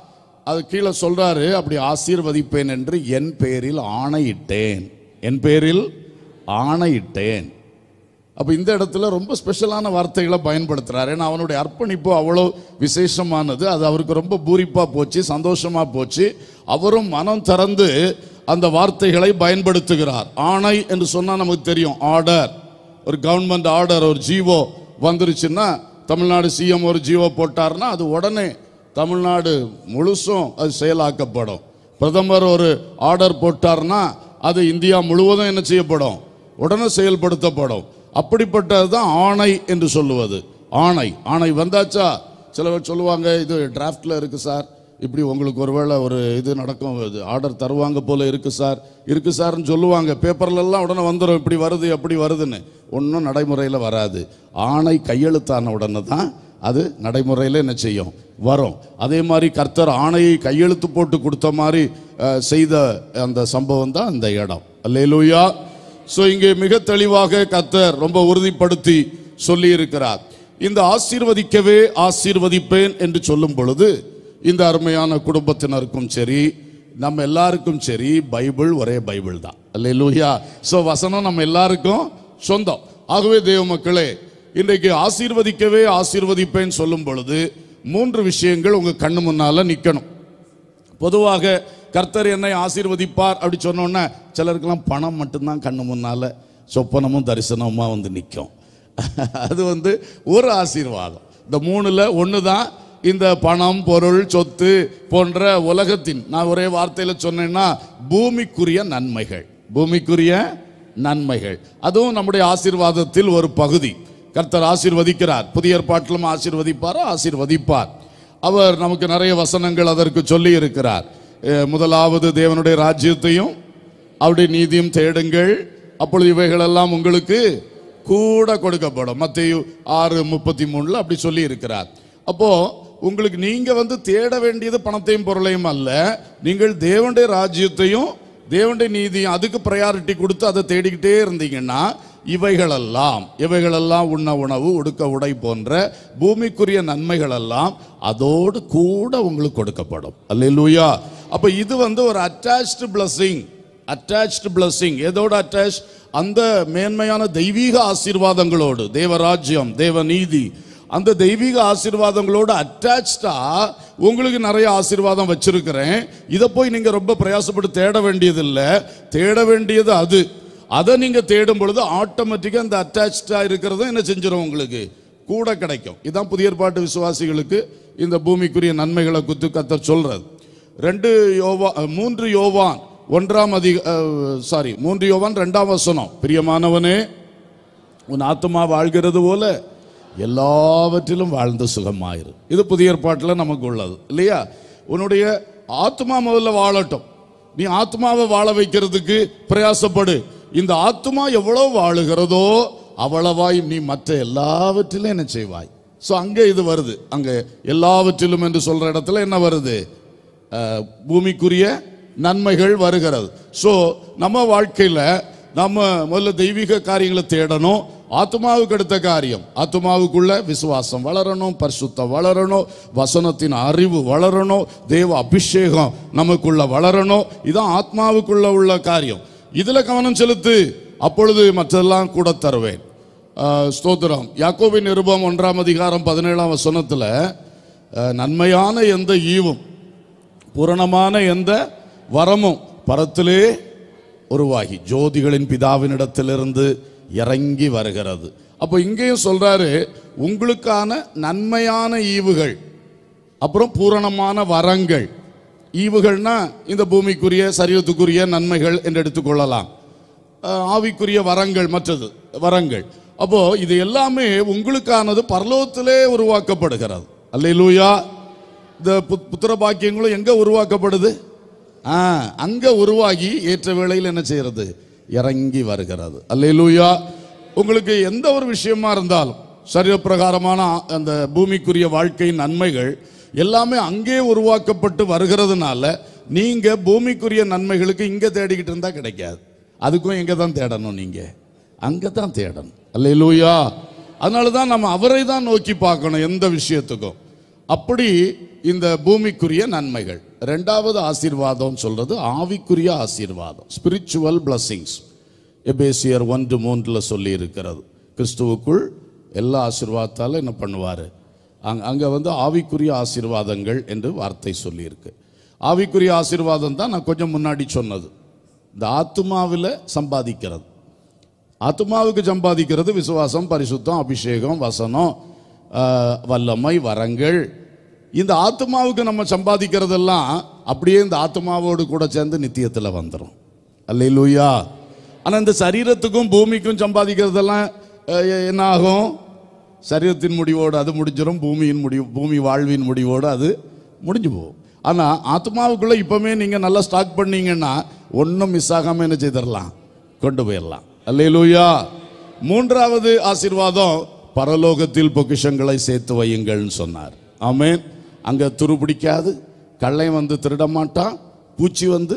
அது கீழே சொல்றாரு அப்படி ஆசீர்வதிப்பேன் என்று என் பேரில் ஆணையிட்டேன் என் பேரில் ஆணையிட்டேன் அப்போ இந்த இடத்துல ரொம்ப ஸ்பெஷலான வார்த்தைகளை பயன்படுத்துறாரு ஏன்னா அவனுடைய அர்ப்பணிப்பு அவ்வளோ விசேஷமானது அது அவருக்கு ரொம்ப பூரிப்பா போச்சு சந்தோஷமா போச்சு அவரும் மனம் திறந்து அந்த வார்த்தைகளை பயன்படுத்துகிறார் ஆணை என்று சொன்னா நமக்கு தெரியும் ஆர்டர் ஒரு கவர்மெண்ட் ஆர்டர் ஒரு ஜீவோ வந்துருச்சுன்னா தமிழ்நாடு சிஎம் ஒரு ஜீவோ போட்டார்னா அது உடனே தமிழ்நாடு முழுசும் அது செயலாக்கப்படும் பிரதமர் ஒரு ஆர்டர் போட்டார்னா அது இந்தியா முழுவதும் என்ன செய்யப்படும் உடனே செயல்படுத்தப்படும் அப்படிப்பட்டது தான் ஆணை என்று சொல்லுவது ஆணை ஆணை வந்தாச்சா சிலவர் சொல்லுவாங்க இது டிராஃப்ட்ல இருக்கு சார் இப்படி உங்களுக்கு ஒருவேளை ஒரு இது நடக்கும் ஆர்டர் தருவாங்க போல இருக்கு சார் இருக்கு சார்னு சொல்லுவாங்க பேப்பர்ல எல்லாம் உடனே வந்துடும் இப்படி வருது எப்படி வருதுன்னு ஒன்றும் நடைமுறையில் வராது ஆணை கையெழுத்தான உடனே தான் அது நடைமுறையில் என்ன செய்யும் வரும் அதே மாதிரி கர்த்தர் ஆணையை கையெழுத்து போட்டு கொடுத்த மாதிரி அஹ், செய்த அந்த சம்பவம் தான் அந்த இடம் அல்லேலூயா ஸோ இங்கே மிக தெளிவாக கர்த்தர் ரொம்ப உறுதிப்படுத்தி சொல்லி இருக்கிறார் இந்த ஆசீர்வதிக்கவே ஆசீர்வதிப்பேன் என்று சொல்லும் பொழுது இந்த அருமையான குடும்பத்தினருக்கும் சரி நம்ம எல்லாருக்கும் சரி பைபிள் ஒரே பைபிள் தான் அல்லேலூயா ஸோ வசனம் நம்ம எல்லாருக்கும் சொந்தம் ஆகவே தேவ மக்களே இன்றைக்கு ஆசீர்வதிக்கவே ஆசீர்வதிப்பேன் சொல்லும் பொழுது மூன்று விஷயங்கள் உங்க கண்ணு முன்னால நிக்கணும் பொதுவாக கர்த்தர் என்னை ஆசீர்வதிப்பார் அப்படி சொன்னோன்னே சிலருக்கெல்லாம் பணம் மட்டும்தான் கண்ணு முன்னால சொப்பனமும் தரிசனமுமா வந்து நிற்கும் அது வந்து ஒரு ஆசீர்வாதம் இந்த மூணுல ஒன்று தான் இந்த பணம் பொருள் சொத்து போன்ற உலகத்தின் நான் ஒரே வார்த்தையில சொன்னேன்னா பூமிக்குரிய நன்மைகள் பூமிக்குரிய நன்மைகள் அதுவும் நம்முடைய ஆசீர்வாதத்தில் ஒரு பகுதி கர்த்தர் ஆசீர்வதிக்கிறார் புதிய ஏற்பாட்டிலும் ஆசீர்வதிப்பாரோ ஆசீர்வதிப்பார் அவர் நமக்கு நிறைய வசனங்கள் அதற்கு சொல்லி இருக்கிறார் அஹ் முதலாவது தேவனுடைய ராஜ்யத்தையும் அவருடைய நீதியும் தேடுங்கள் அப்பொழுது இவைகளெல்லாம் உங்களுக்கு கூட கொடுக்கப்படும் மத்தேயு ஆறு முப்பத்தி மூணுல அப்படி சொல்லி இருக்கிறார் அப்போ உங்களுக்கு நீங்க வந்து தேட வேண்டியது பணத்தையும் பொருளையும் அல்ல நீங்கள் தேவனுடைய ராஜ்யத்தையும் தேவனுடைய நீதியும் அதுக்கு ப்ரையாரிட்டி கொடுத்து அதை தேடிக்கிட்டே இருந்தீங்கன்னா இவைகளெல்லாம் இவைகளெல்லாம் உண்ண உணவு உடுக்க உடை போன்ற பூமிக்குரிய நன்மைகளெல்லாம் அதோடு கூட உங்களுக்கு கொடுக்கப்படும் அல்லேலூயா அப்ப இது வந்து ஒரு அட்டாச்டு blessing அட்டாச்டு blessing எதோட அட்டாச் அந்த மேன்மையான தெய்வீக ஆசீர்வாதங்களோடு தேவராஜ்யம் தேவ நீதி அந்த தெய்வீக ஆசீர்வாதங்களோடு அட்டாச்சா உங்களுக்கு நிறைய ஆசீர்வாதம் வச்சிருக்கிறேன் இதை போய் நீங்க ரொம்ப பிரயாசப்பட்டு தேட வேண்டியதில்லை தேட வேண்டியது அது அதை நீங்க தேடும் பொழுது ஆட்டோமேட்டிக்கா இந்த அட்டாச்சா இருக்கிறது என்ன செஞ்சிடும் உங்களுக்கு கூட கிடைக்கும் இதான் புதிய ஏற்பாட்டு விசுவாசிகளுக்கு இந்த பூமிக்குரிய நன்மைகளை குத்து கத்தர் சொல்றது ரெண்டு யோவா மூன்று யோவான் ஒன்றாம் அதிக சாரி மூன்று யோவான் ரெண்டாம் வசனம் பிரியமானவனே உன் ஆத்மா வாழ்கிறது போல எல்லாவற்றிலும் வாழ்ந்து சுகமாயிரு இது புதிய ஏற்பாட்டில் நமக்கு உள்ளது இல்லையா உன்னுடைய ஆத்மா முதல்ல வாழட்டும் நீ ஆத்மாவை வாழ வைக்கிறதுக்கு பிரயாசப்படு இந்த ஆத்மா எவ்வளவு வாழுகிறதோ அவ்வளவாய் நீ மற்ற எல்லாவற்றிலும் என்ன செய்வாய் ஸோ அங்கே இது வருது அங்கே எல்லாவற்றிலும் என்று சொல்ற இடத்துல என்ன வருது அஹ், பூமிக்குரிய நன்மைகள் வருகிறது ஸோ நம்ம வாழ்க்கையில் நம்ம முதல்ல தெய்வீக காரியங்களை தேடணும் ஆத்மாவுக்கு அடுத்த காரியம் ஆத்மாவுக்குள்ள விசுவாசம் வளரணும் பரிசுத்தம் வளரணும் வசனத்தின் அறிவு வளரணும் தேவ அபிஷேகம் நமக்குள்ள வளரணும் இதான் ஆத்மாவுக்குள்ள உள்ள காரியம் இதுல கவனம் செலுத்து அப்பொழுது மற்றெல்லாம் கூட தருவேன் ஆஹ், ஸ்தோத்திரம் யாக்கோபின் நிருபம் ஒன்றாம் அதிகாரம் பதினேழாம் வசனத்துல ஆஹ், நன்மையான எந்த ஈவும் பூரணமான எந்த வரமும் பரத்திலே உருவாகி ஜோதிகளின் பிதாவினிடத்திலிருந்து இறங்கி வருகிறது அப்போ இங்கேயும் சொல்றாரு உங்களுக்கான நன்மையான ஈவுகள் அப்புறம் பூரணமான வரங்கள் ஈவுகள்னா இந்த பூமிக்குரிய சரீரத்துக்குரிய நன்மைகள் என்று எடுத்துக்கொள்ளலாம் அஹ், ஆவிக்குரிய வரங்கள் மற்றது வரங்கள் அப்போ இது எல்லாமே உங்களுக்கானது பரலோகத்திலே உருவாக்கப்படுகிறது அல்லேலூயா இந்த புத்- புத்திர பாக்கியங்களும் எங்க உருவாக்கப்படுது ஆ அங்க உருவாகி ஏற்ற வேளையில் என்ன செய்யறது இறங்கி வருகிறது அல்லேலூயா உங்களுக்கு எந்த ஒரு விஷயமா இருந்தாலும் சரீரப்பிரகாரமான அந்த பூமிக்குரிய வாழ்க்கையின் நன்மைகள் எல்லாமே அங்கே உருவாக்கப்பட்டு வருகிறதுனால நீங்க பூமிக்குரிய நன்மைகளுக்கு இங்க தேடிக்கிட்டு இருந்தா கிடைக்காது அதுக்கும் எங்க தான் தேடணும் நீங்க அங்க தான் தேடணும் அல்லேலூயா அதனால தான் நம்ம அவரை தான் நோக்கி பார்க்கணும் எந்த விஷயத்துக்கும் அப்படி இந்த பூமிக்குரிய நன்மைகள் ரெண்டாவது ஆசீர்வாதம் சொல்றது ஆவிக்குரிய ஆசீர்வாதம் ஸ்பிரிச்சுவல் blessings எபேசியர் ஒன்று மூன்றில் சொல்லி இருக்கிறது கிறிஸ்துவுக்குள் எல்லா ஆசீர்வாதத்தாலும் என்ன பண்ணுவார் அங்க அங்கே வந்து ஆவிக்குரிய ஆசீர்வாதங்கள் என்று வார்த்தை சொல்லியிருக்கு ஆவிக்குரிய ஆசீர்வாதம் தான் நான் கொஞ்சம் முன்னாடி சொன்னது இந்த ஆத்துமாவில் சம்பாதிக்கிறது ஆத்மாவுக்கு சம்பாதிக்கிறது விசுவாசம் பரிசுத்தம் அபிஷேகம் வசனம் ஆஹ், வல்லமை வரங்கள் இந்த ஆத்மாவுக்கு நம்ம சம்பாதிக்கிறதெல்லாம் அப்படியே இந்த ஆத்மாவோடு கூட சேர்ந்து நித்தியத்தில் வந்துடும் அல்லேலூயா ஆனால் இந்த சரீரத்துக்கும் பூமிக்கும் சம்பாதிக்கிறதெல்லாம் அஹ், எ- என்ன ஆகும் சரீரத்தின் முடிவோடு அது முடிஞ்சிடும் பூமியின் முடிவு பூமி வாழ்வின் முடிவோடு அது முடிஞ்சு போகும் ஆனால் ஆத்மாவுக்குள்ளே இப்போவுமே நீங்கள் நல்லா ஸ்டாக் பண்ணீங்கன்னா ஒன்றும் மிஸ் ஆகாமல் என்ன செய்திடலாம் கொண்டு போயிடலாம் அல்லேலூயா மூன்றாவது ஆசீர்வாதம் பரலோகத்தில் பொக்கிஷங்களை சேர்த்து வையுங்கள்னு சொன்னார் ஆமென் அங்கே துரு பிடிக்காது கள்ளை வந்து திருட மாட்டான் பூச்சி வந்து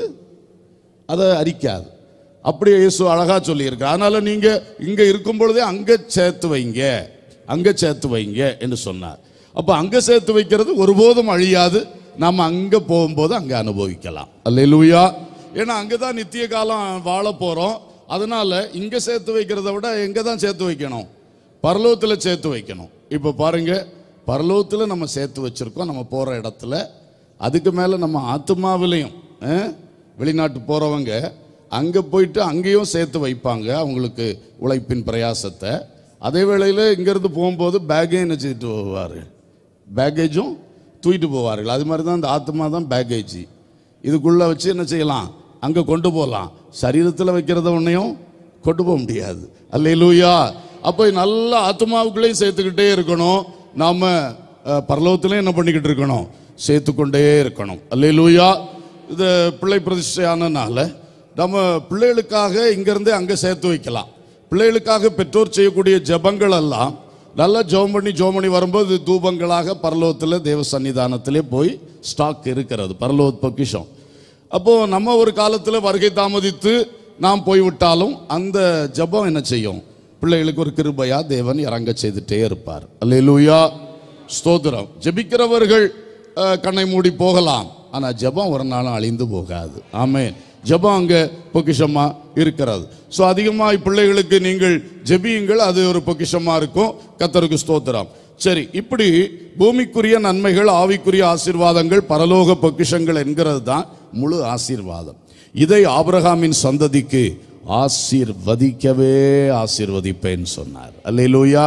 அதை அரிக்காது அப்படியே இயேசு அழகா சொல்லியிருக்கு அதனால நீங்க இங்க இருக்கும் பொழுதே அங்க சேர்த்து வைங்க அங்க சேர்த்து வைங்க என்று சொன்னார் அப்ப அங்க சேர்த்து வைக்கிறது ஒருபோதும் அழியாது நாம அங்க போகும்போது அங்க அனுபவிக்கலாம் அல்லேலூயா ஏன்னா அங்கதான் நித்திய காலம் வாழ போறோம் அதனால இங்க சேர்த்து வைக்கிறத விட எங்க தான் சேர்த்து வைக்கணும் பரலோகத்துல சேர்த்து வைக்கணும் இப்ப பாருங்க பரலோகத்துல நம்ம சேர்த்து வச்சிருக்கோம் நம்ம போற இடத்துல அதுக்கு மேல நம்ம ஆத்மாவிலையும் அஹ், வெளிநாட்டு போறவங்க அங்க போயிட்டு அங்கேயும் சேர்த்து வைப்பாங்க அவங்களுக்கு உழைப்பின் பிரயாசத்தை அதே வேளையில் இங்கேருந்து போகும்போது பேக்கையும் என்ன செய்துட்டு போவார் பேக்கேஜும் தூக்கிட்டு போவார்கள் அது மாதிரி தான் இந்த ஆத்மா தான் பேக்கேஜ் இதுக்குள்ளே வச்சு என்ன செய்யலாம் அங்கே கொண்டு போகலாம் சரீரத்தில் வைக்கிறத ஒன்றையும் கொண்டு போக முடியாது அல்லேலூயா அப்போ நல்ல ஆத்மாவுக்குள்ளேயும் சேர்த்துக்கிட்டே இருக்கணும் நாம அஹ், பரலோகத்திலையும் என்ன பண்ணிக்கிட்டு இருக்கணும் சேர்த்துக்கொண்டே இருக்கணும் அல்லேலூயா இது பிள்ளை பிரதிஷ்டையானனால நம்ம பிள்ளைகளுக்காக இங்கேருந்தே அங்கே சேர்த்து வைக்கலாம் பிள்ளைகளுக்காக பெற்றோர் செய்யக்கூடிய ஜெபங்கள் எல்லாம் நல்லா ஜெபம் பண்ணி ஜெபம் பண்ணி வரும்போது தூபங்களாக பரலோகத்தில் தேவ சன்னிதானத்திலே போய் ஸ்டாக் இருக்கிறது பரலோக பொக்கிஷம் அப்போ நம்ம ஒரு காலத்தில் வருகை தாமதித்து நாம் போய்விட்டாலும் அந்த ஜெபம் என்ன செய்யும் பிள்ளைகளுக்கு ஒரு கிருபையா தேவன் இறங்க செய்துட்டே இருப்பார் அல்லேலூயா ஸ்தோத்திரம் ஜெபிக்கிறவர்கள் அஹ், கண்ணை மூடி போகலாம் ஆனா ஜெபம் ஒரு நாளும் அழிந்து போகாது ஆமென் ஜெபம் அங்க பொக்கிஷமா இருக்கிறது ஸோ அதிகமாக பிள்ளைகளுக்கு நீங்கள் ஜெபியுங்கள் அது ஒரு பொக்கிஷமா இருக்கும் கத்தருக்கு ஸ்தோத்திரம் சரி இப்படி பூமிக்குரிய நன்மைகள் ஆவிக்குரிய ஆசீர்வாதங்கள் பரலோக பொக்கிஷங்கள் என்கிறது தான் முழு ஆசீர்வாதம் இதை ஆபிரகாமின் சந்ததிக்கு ஆசீர்வதிக்கவே ஆசீர்வதிப்பேன் சொன்னார் அல்லேலூயா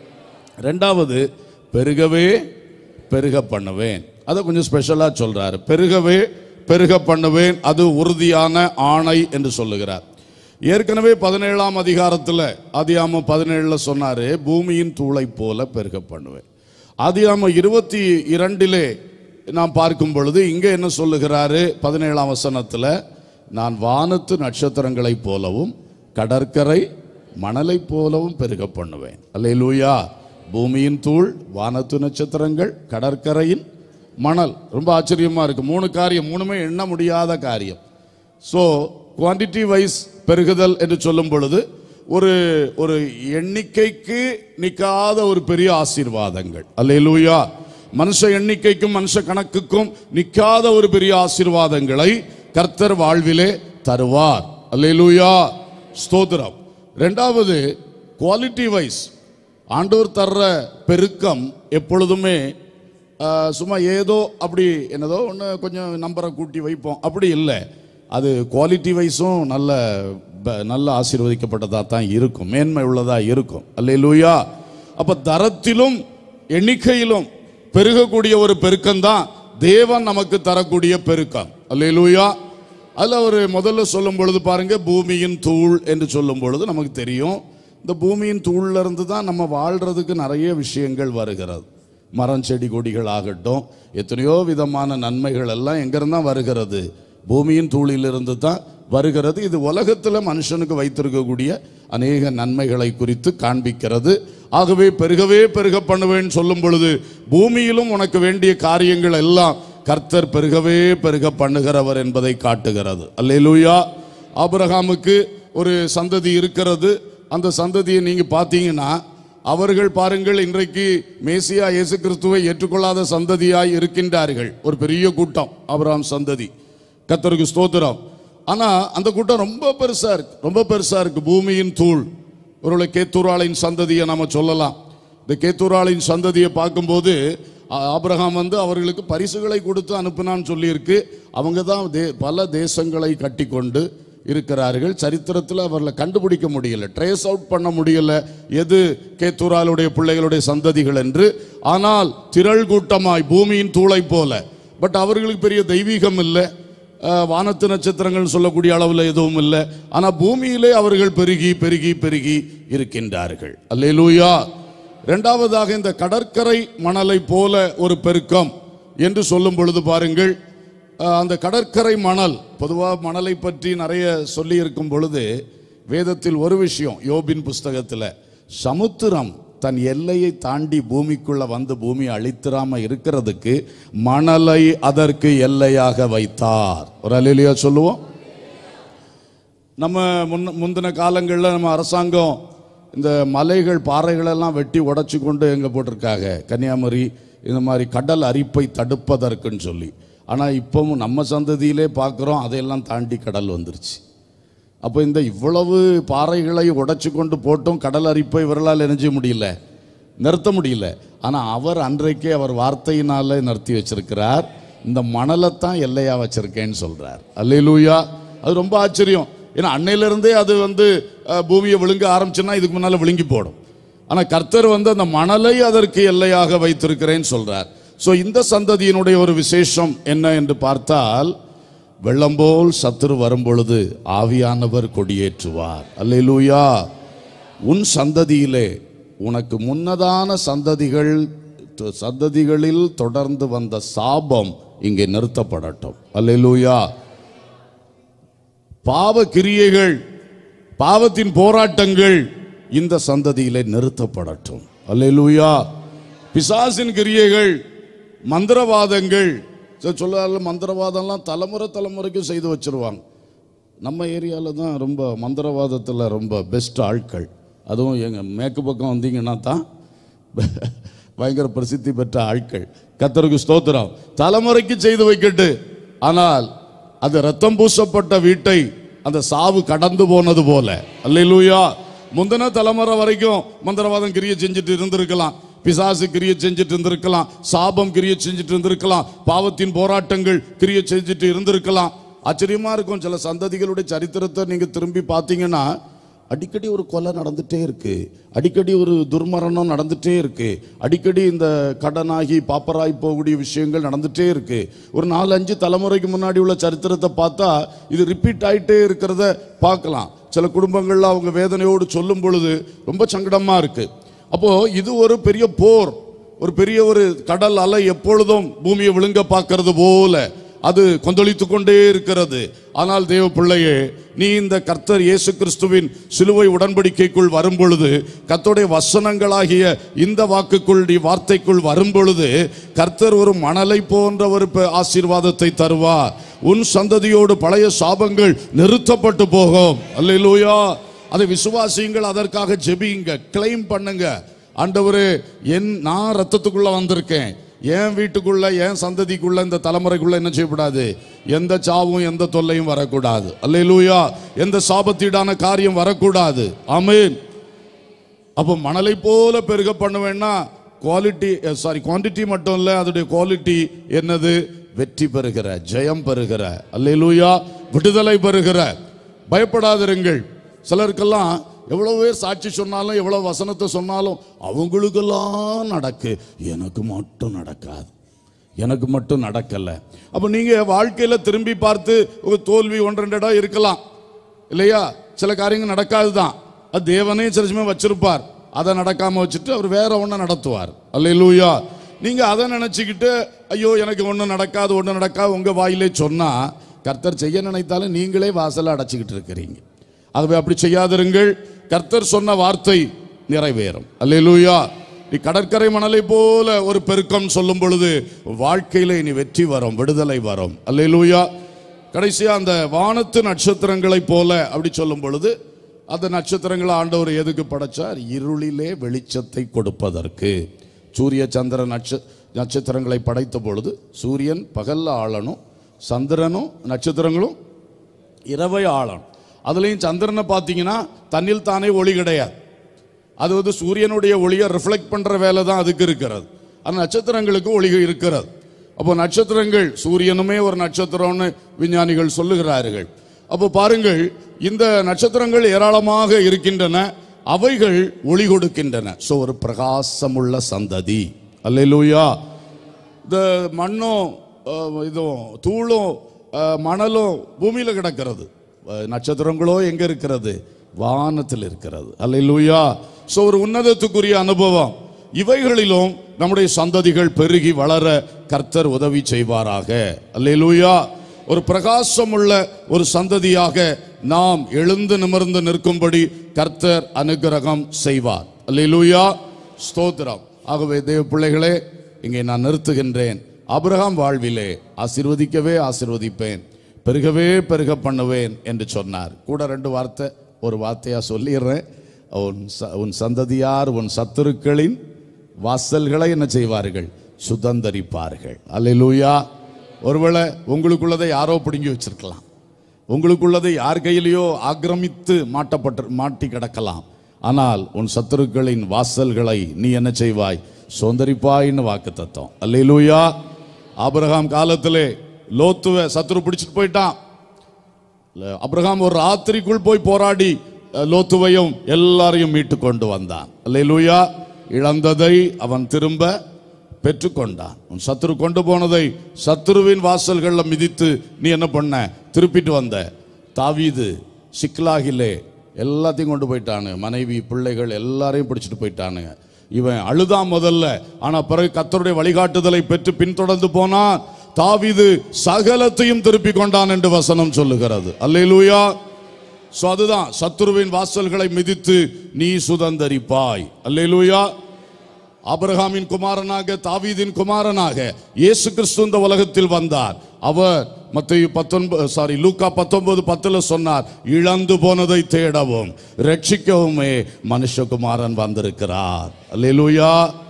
ரெண்டாவது பெருகவே பெருக பண்ணுவேன் அதை கொஞ்சம் ஸ்பெஷலாக சொல்றாரு பெருகவே பெருக பண்ணுவேன் அது உறுதியான ஆணை என்று சொல்லுகிறார் ஏற்கனவே பதினேழாம் அதிகாரத்தில் ஆதியாம பதினேழில் சொன்னாரு பூமியின் தூளை போல பெருக பண்ணுவேன் ஆதியாம இருபத்தி இரண்டிலே நாம் பார்க்கும் பொழுது இங்கே என்ன சொல்லுகிறாரு பதினேழாம் வசனத்தில் நான் வானத்து நட்சத்திரங்களைப் போலவும் கடற்கரை மணலைப் போலவும் பெருக பண்ணுவேன் அல்லேலூயா பூமியின் தூள் வானத்து நட்சத்திரங்கள் கடற்கரையின் மணல் ரொம்ப ஆச்சரியமா இருக்கு மூணு காரியம் மூணுமே எண்ண முடியாத காரியம் ஸோ குவான்டிட்டி வைஸ் பெருகுதல் என்று சொல்லும் பொழுது ஒரு ஒரு எண்ணிக்கைக்கு நிற்காத ஒரு பெரிய ஆசீர்வாதங்கள் அல்லேலூயா மனுஷ எண்ணிக்கைக்கும் மனுஷ கணக்குக்கும் நிற்காத ஒரு பெரிய ஆசீர்வாதங்களை கர்த்தர் வாழ்விலே தருவார் அல்லேலூயா ஸ்தோத்திரம் ரெண்டாவது குவாலிட்டி வைஸ் ஆண்டவர் தர்ற பெருக்கம் எப்பொழுதுமே ஆஹ், சும்மா ஏதோ அப்படி என்னதோ ஒன்று கொஞ்சம் நம்பரை கூட்டி வைப்போம் அப்படி இல்லை அது குவாலிட்டி வைஸும் நல்ல ப- நல்ல ஆசீர்வதிக்கப்பட்டதாக தான் இருக்கும் மேன்மை உள்ளதாக இருக்கும் அல்லேலூயா அப்போ தரத்திலும் எண்ணிக்கையிலும் பெருகக்கூடிய ஒரு பெருக்கம் தான் தேவன் நமக்கு தரக்கூடிய பெருக்கம் அல்லேலூயா அதுல அவர் முதல்ல சொல்லும் பொழுது பாருங்க பூமியின் தூள் என்று சொல்லும் பொழுது நமக்கு தெரியும் இந்த பூமியின் தூள்ல இருந்து தான் நம்ம வாழ்றதுக்கு நிறைய விஷயங்கள் வருகிறது மரம் செடி கொடிகள் ஆகட்டும் எத்தனையோ விதமான நன்மைகள் எல்லாம் எங்கிருந்து தான் வருகிறது பூமியின் தூளிலிருந்து தான் வருகிறது இது உலகத்தில் மனுஷனுக்கு வைத்திருக்கக்கூடிய அநேக நன்மைகளை குறித்து காண்பிக்கிறது ஆகவே பெருகவே பெருக பண்ணுவேன்னு சொல்லும் பொழுது பூமியிலும் உனக்கு வேண்டிய காரியங்கள் எல்லாம் கர்த்தர் பெருகவே பெருக பண்ணுகிறவர் என்பதை காட்டுகிறது அல்லேலூயா ஆபிரகாமுக்கு ஒரு சந்ததி இருக்கிறது அந்த சந்ததியை நீங்க பார்த்தீங்கன்னா அவர்கள் பாருங்கள் இன்றைக்கு மேசியா இயேசு கிறிஸ்துவை ஏற்றுக்கொள்ளாத சந்ததியாய் இருக்கின்றார்கள் ஒரு பெரிய கூட்டம் ஆபிரகாம் சந்ததி கர்த்தருக்கு ஸ்தோத்திரம் ஆனா அந்த கூட்டம் ரொம்ப பெருசா இருக்கு ரொம்ப பெருசா இருக்கு பூமியின் தூள் ஒருவேளை கேத்தூராளின் சந்ததியை நாம சொல்லலாம் இந்த கேத்தூராளின் சந்ததியை பார்க்கும்போது ஆ- ஆபிரகாம் வந்து அவர்களுக்கு பரிசுகளை கொடுத்து அனுப்பினான்னு சொல்லியிருக்கு அவங்க தான் தே பல தேசங்களை கட்டி கொண்டு இருக்கிறார்கள் சரித்திரத்தில் அவர்களை கண்டுபிடிக்க முடியல ட்ரேஸ் அவுட் பண்ண முடியல எது கேத்தூராளுடைய பிள்ளைகளுடைய சந்ததிகள் என்று ஆனால் திரள் கூட்டமாய் பூமியின் தூளை போல பட் அவர்களுக்கு பெரிய தெய்வீகம் இல்லை அஹ், வானத்து நட்சத்திரங்கள் சொல்லக்கூடிய அளவில் எதுவும் இல்லை ஆனால் பூமியிலே அவர்கள் பெருகி பெருகி பெருகி இருக்கின்றார்கள் அல்லேலூயா இரண்டாவதாக இந்த கடற்கரை மணலை போல ஒரு பெருக்கம் என்று சொல்லும் பொழுது பாருங்கள் அஹ், அந்த கடற்கரை மணல் பொதுவாக மணலை பற்றி நிறைய சொல்லி இருக்கும் பொழுது வேதத்தில் ஒரு விஷயம் யோபின் புஸ்தகத்தில் சமுத்திரம் தன் எல்லையை தாண்டி பூமிக்குள்ள வந்து பூமி அழித்திராம இருக்கிறதுக்கு மணலை அதற்கு எல்லையாக வைத்தார் ஒரு அலையிலையா சொல்லுவோம் நம்ம முன்ன முந்தின காலங்களில் நம்ம அரசாங்கம் இந்த மலைகள் பாறைகளெல்லாம் வெட்டி உடைச்சு கொண்டு எங்கே போட்டிருக்காங்க கன்னியாகுமரி இந்த மாதிரி கடல் அரிப்பை தடுப்பதற்குன்னு சொல்லி ஆனால் இப்போவும் நம்ம சந்ததியிலே பார்க்குறோம் அதையெல்லாம் தாண்டி கடல் வந்துருச்சு அப்போ இந்த இவ்வளவு பாறைகளை உடைச்சு கொண்டு போட்டும் கடல் அரிப்பை இவர்களால் என்ன செய்ய முடியல நிறுத்த முடியல ஆனால் அவர் அன்றைக்கே அவர் வார்த்தையினால நிறுத்தி வச்சிருக்கிறார் இந்த மணலைத்தான் எல்லையா வச்சிருக்கேன்னு சொல்றார் அல்லேலூயா அது ரொம்ப ஆச்சரியம் ஏன்னா அன்னையிலிருந்தே அது வந்து அஹ், பூமியை விழுங்க ஆரம்பிச்சுன்னா இதுக்கு முன்னால விழுங்கி போடும் ஆனால் கர்த்தர் வந்து அந்த மணலை அதற்கு எல்லையாக வைத்திருக்கிறேன்னு சொல்றார் ஸோ இந்த சந்ததியினுடைய ஒரு விசேஷம் என்ன என்று பார்த்தால் வெள்ளம் போல் சத்துரு வரும்பொழுது ஆவியானவர் கொடியேற்றுவார் அல்லேலூயா உன் சந்ததியிலே உனக்கு முன்னதான சந்ததிகள் த- சந்ததிகளில் தொடர்ந்து வந்த சாபம் இங்கே நிறுத்தப்படட்டும் அல்லேலூயா பாவ கிரியைகள் பாவத்தின் போராட்டங்கள் இந்த சந்ததியிலே நிறுத்தப்படட்டும் அல்லேலூயா பிசாசின் கிரியைகள் மந்திரவாதங்கள் சில சொல்லுவாங்க மந்திரவாதம்லாம் தலைமுறை தலைமுறைக்கு செய்து வச்சிருவாங்க நம்ம ஏரியாவில் தான் ரொம்ப மந்திரவாதத்தில் ரொம்ப பெஸ்ட் ஆட்கள் அதுவும் எங்கள் மேற்கு பக்கம் வந்தீங்கன்னா தான் பயங்கர பிரசித்தி பெற்ற ஆட்கள் கத்தருக்கு ஸ்தோத்திரம் தலைமுறைக்கு செய்து வைக்கட்டு ஆனால் அது ரத்தம் பூசப்பட்ட வீட்டை அந்த சாவு கடந்து போனது போல அல்லேலூயா முந்தின தலைமுறை வரைக்கும் மந்திரவாதம் கிரியை செஞ்சுட்டு இருந்திருக்கலாம் பிசாசு கிரியை செஞ்சுட்டு இருந்திருக்கலாம் சாபம் கிரியை செஞ்சுட்டு இருந்திருக்கலாம் பாவத்தின் போராட்டங்கள் கிரியை செஞ்சுட்டு இருந்திருக்கலாம் ஆச்சரியமா இருக்கும் சில சந்ததிகளுடைய சரித்திரத்தை நீங்க திரும்பி பார்த்தீங்கன்னா அடிக்கடி ஒரு கொலை நடந்துட்டே இருக்கு அடிக்கடி ஒரு துர்மரணம் நடந்துட்டே இருக்கு அடிக்கடி இந்த கடனாகி பாப்பராய் போகக்கூடிய விஷயங்கள் நடந்துட்டே இருக்கு ஒரு நாலு அஞ்சு தலைமுறைக்கு முன்னாடி உள்ள சரித்திரத்தை பார்த்தா இது ரிப்பீட் ஆயிட்டே இருக்கிறத பார்க்கலாம் சில குடும்பங்கள்ல அவங்க வேதனையோடு சொல்லும் பொழுது ரொம்ப சங்கடமா இருக்கு அப்போ இது ஒரு பெரிய போர் ஒரு பெரிய ஒரு கடல் அலை எப்பொழுதும் பூமியை விழுங்க பார்க்கிறது போல அது கொந்தளித்து கொண்டே இருக்கிறது ஆனால் தேவ பிள்ளையே நீ இந்த கர்த்தர் இயேசு கிறிஸ்துவின் சிலுவை உடன்படிக்கைக்குள் வரும் பொழுது கர்த்தருடைய வசனங்களாகிய இந்த வாக்குக்குள் நீ வார்த்தைக்குள் வரும் பொழுது கர்த்தர் ஒரு மணலை போன்ற ஒரு பெ- ஆசீர்வாதத்தை தருவார் உன் சந்ததியோடு பழைய சாபங்கள் நிறுத்தப்பட்டு போகும் அல்லேலூயா அதை விசுவாசியுங்கள் அதற்காக ஜெபியுங்க கிளைம் பண்ணுங்க ஆண்டவரே என் நான் ரத்தத்துக்குள்ள வந்திருக்கேன் என் வீட்டுக்குள்ள என் சந்ததிக்குள்ள இந்த தலைமுறைக்குள்ள என்ன செய்யக்கூடாது எந்த சாவும் எந்த தொல்லையும் வரக்கூடாது அல்லேலூயா எந்த சாபத்தீடான காரியம் வரக்கூடாது ஆமென் அப்போ மணலை போல பெருக பண்ணுவேன்னா குவாலிட்டி சாரி குவாண்டிட்டி மட்டும் இல்லை அதோடைய குவாலிட்டி என்னது வெற்றி பெறுகிற ஜெயம் பெறுகிற அல்லேலூயா விடுதலை பெறுகிற பயப்படாதிருங்கள் சிலருக்கெல்லாம் எவ்வளவு பேர் சாட்சி சொன்னாலும் எவ்வளவு வசனத்தை சொன்னாலும் அவங்களுக்கெல்லாம் நடக்கு எனக்கு மட்டும் நடக்காது எனக்கு மட்டும் நடக்கல அப்ப நீங்க வாழ்க்கையில திரும்பி பார்த்து ஒரு தோல்வி ஒன்று ரெண்டு இடம் இருக்கலாம் இல்லையா சில காரியங்கள் நடக்காது தான் அது தேவனே சில சமயம் வச்சிருப்பார் அதை நடக்காம வச்சுட்டு அவர் வேற ஒண்ணு நடத்துவார் அல்லேலூயா நீங்க அதை நினைச்சுக்கிட்டு ஐயோ எனக்கு ஒன்றும் நடக்காது ஒன்றும் நடக்காது உங்க வாயிலே சொன்னா கர்த்தர் செய்ய நினைத்தாலும் நீங்களே வாசலை அடைச்சிக்கிட்டு இருக்கிறீங்க ஆகவே அப்படி செய்யாதிருங்கள் கர்த்தர் சொன்ன வார்த்தை நிறைவேறும் அல்லேலூயா நீ கடற்கரை மணலை போல ஒரு பெருக்கம் சொல்லும் பொழுது வாழ்க்கையில இனி வெற்றி வரும் விடுதலை வரும் அல்லேலூயா கடைசியா அந்த வானத்து நட்சத்திரங்களைப் போல அப்படி சொல்லும் பொழுது அந்த நட்சத்திரங்களை ஆண்டவர் எதுக்கு படைச்சார் இருளிலே வெளிச்சத்தை கொடுப்பதற்கு சூரிய சந்திர நட்ச நட்சத்திரங்களை படைத்த பொழுது சூரியன் பகல்ல ஆளணும் சந்திரனும் நட்சத்திரங்களும் இரவை ஆளணும் அதுலேயும் சந்திரனை பார்த்தீங்கன்னா தன்னில் தானே ஒளி கிடையாது அது வந்து சூரியனுடைய ஒளியை ரிஃப்ளெக்ட் பண்ற வேலை தான் அதுக்கு இருக்கிறது அந்த நட்சத்திரங்களுக்கு ஒளி இருக்கிறது அப்போ நட்சத்திரங்கள் சூரியனுமே ஒரு நட்சத்திரம்னு விஞ்ஞானிகள் சொல்லுகிறார்கள் அப்போ பாருங்கள் இந்த நட்சத்திரங்கள் ஏராளமாக இருக்கின்றன அவைகள் ஒளி கொடுக்கின்றன ஸோ ஒரு பிரகாசமுள்ள சந்ததி அல்லேலூயா இந்த மண்ணும் அஹ், இதுவும் தூளும் அஹ், மணலும் பூமியில் கிடக்கிறது அஹ், நட்சத்திரங்களோ எங்க இருக்கிறது வானத்தில் இருக்கிறது அல்லேலூயா ஸோ ஒரு உன்னதத்துக்குரிய அனுபவம் இவைகளிலும் நம்முடைய சந்ததிகள் பெருகி வளர கர்த்தர் உதவி செய்வாராக அல்லேலூயா ஒரு பிரகாசமுள்ள ஒரு சந்ததியாக நாம் எழுந்து நிமிர்ந்து நிற்கும்படி கர்த்தர் அனுகிரகம் செய்வார் அல்லேலூயா ஸ்தோத்திரம் ஆகவே தேவ பிள்ளைகளே இங்கே நான் நிறுத்துகின்றேன் ஆபிரகாம் வாழ்விலே ஆசீர்வதிக்கவே ஆசீர்வதிப்பேன் பெருகவே பெருக பண்ணுவேன் என்று சொன்னார் கூட ரெண்டு வார்த்தை ஒரு வார்த்தையா சொல்லிடுறேன் உன் ச- உன் சந்ததியார் உன் சத்துருக்களின் வாசல்களை என்ன செய்வார்கள் சுதந்தரிப்பார்கள் அல்லேலூயா ஒருவேளை உங்களுக்குள்ளதை யாரோ பிடுங்கி வச்சிருக்கலாம் உங்களுக்குள்ளதை யார் கையிலேயோ ஆக்கிரமித்து மாட்டப்பட்டு மாட்டி கிடக்கலாம் ஆனால் உன் சத்துருக்களின் வாசல்களை நீ என்ன செய்வாய் சுதந்தரிப்பாயின்னு வாக்கு தத்தம் அல்லேலூயா ஆபிரகாம் காலத்திலே லோத்துவ சத்துரு பிடிச்சிட்டு போயிட்டான் ல- அபிரகாம் ஒரு ராத்திரிக்குள் போய் போராடி அஹ், லோத்துவையும் எல்லாரையும் மீட்டு கொண்டு வந்தான் அல்லேலூயா இழந்ததை அவன் திரும்ப பெற்றுக்கொண்டான் உன் சத்துரு கொண்டு போனதை சத்துருவின் வாசல்களில் மிதித்து நீ என்ன பண்ண திருப்பிட்டு வந்த தாவீது சிக்லாகிலே எல்லாத்தையும் கொண்டு போயிட்டானு மனைவி பிள்ளைகள் எல்லாரையும் பிடிச்சிட்டு போயிட்டானுங்க இவன் அழுதான் முதல்ல ஆனா பிறகு கர்த்தருடைய வழிகாட்டுதலை பெற்று பின்தொடர்ந்து போனான் தாவீது சகலத்தையும் திருப்பி கொண்டான் என்று வசனம் சொல்லுகிறது அல்லேலூயா சோ அதுதான் சத்துருவின் வாசல்களை மிதித்து நீ சுதந்தரிப்பாய் அல்லேலூயா ஆபிரகாமின் குமாரனாக தாவீதின் குமாரனாக இயேசு கிறிஸ்து இந்த உலகத்தில் வந்தார் அவர் மத்திய பத்தொன்பது சாரி லூக்கா பத்தொன்பது பத்துல சொன்னார் இழந்து போனதை தேடவும் ரட்சிக்கவுமே மனுஷகுமாரன் வந்திருக்கிறார் அல்லேலூயா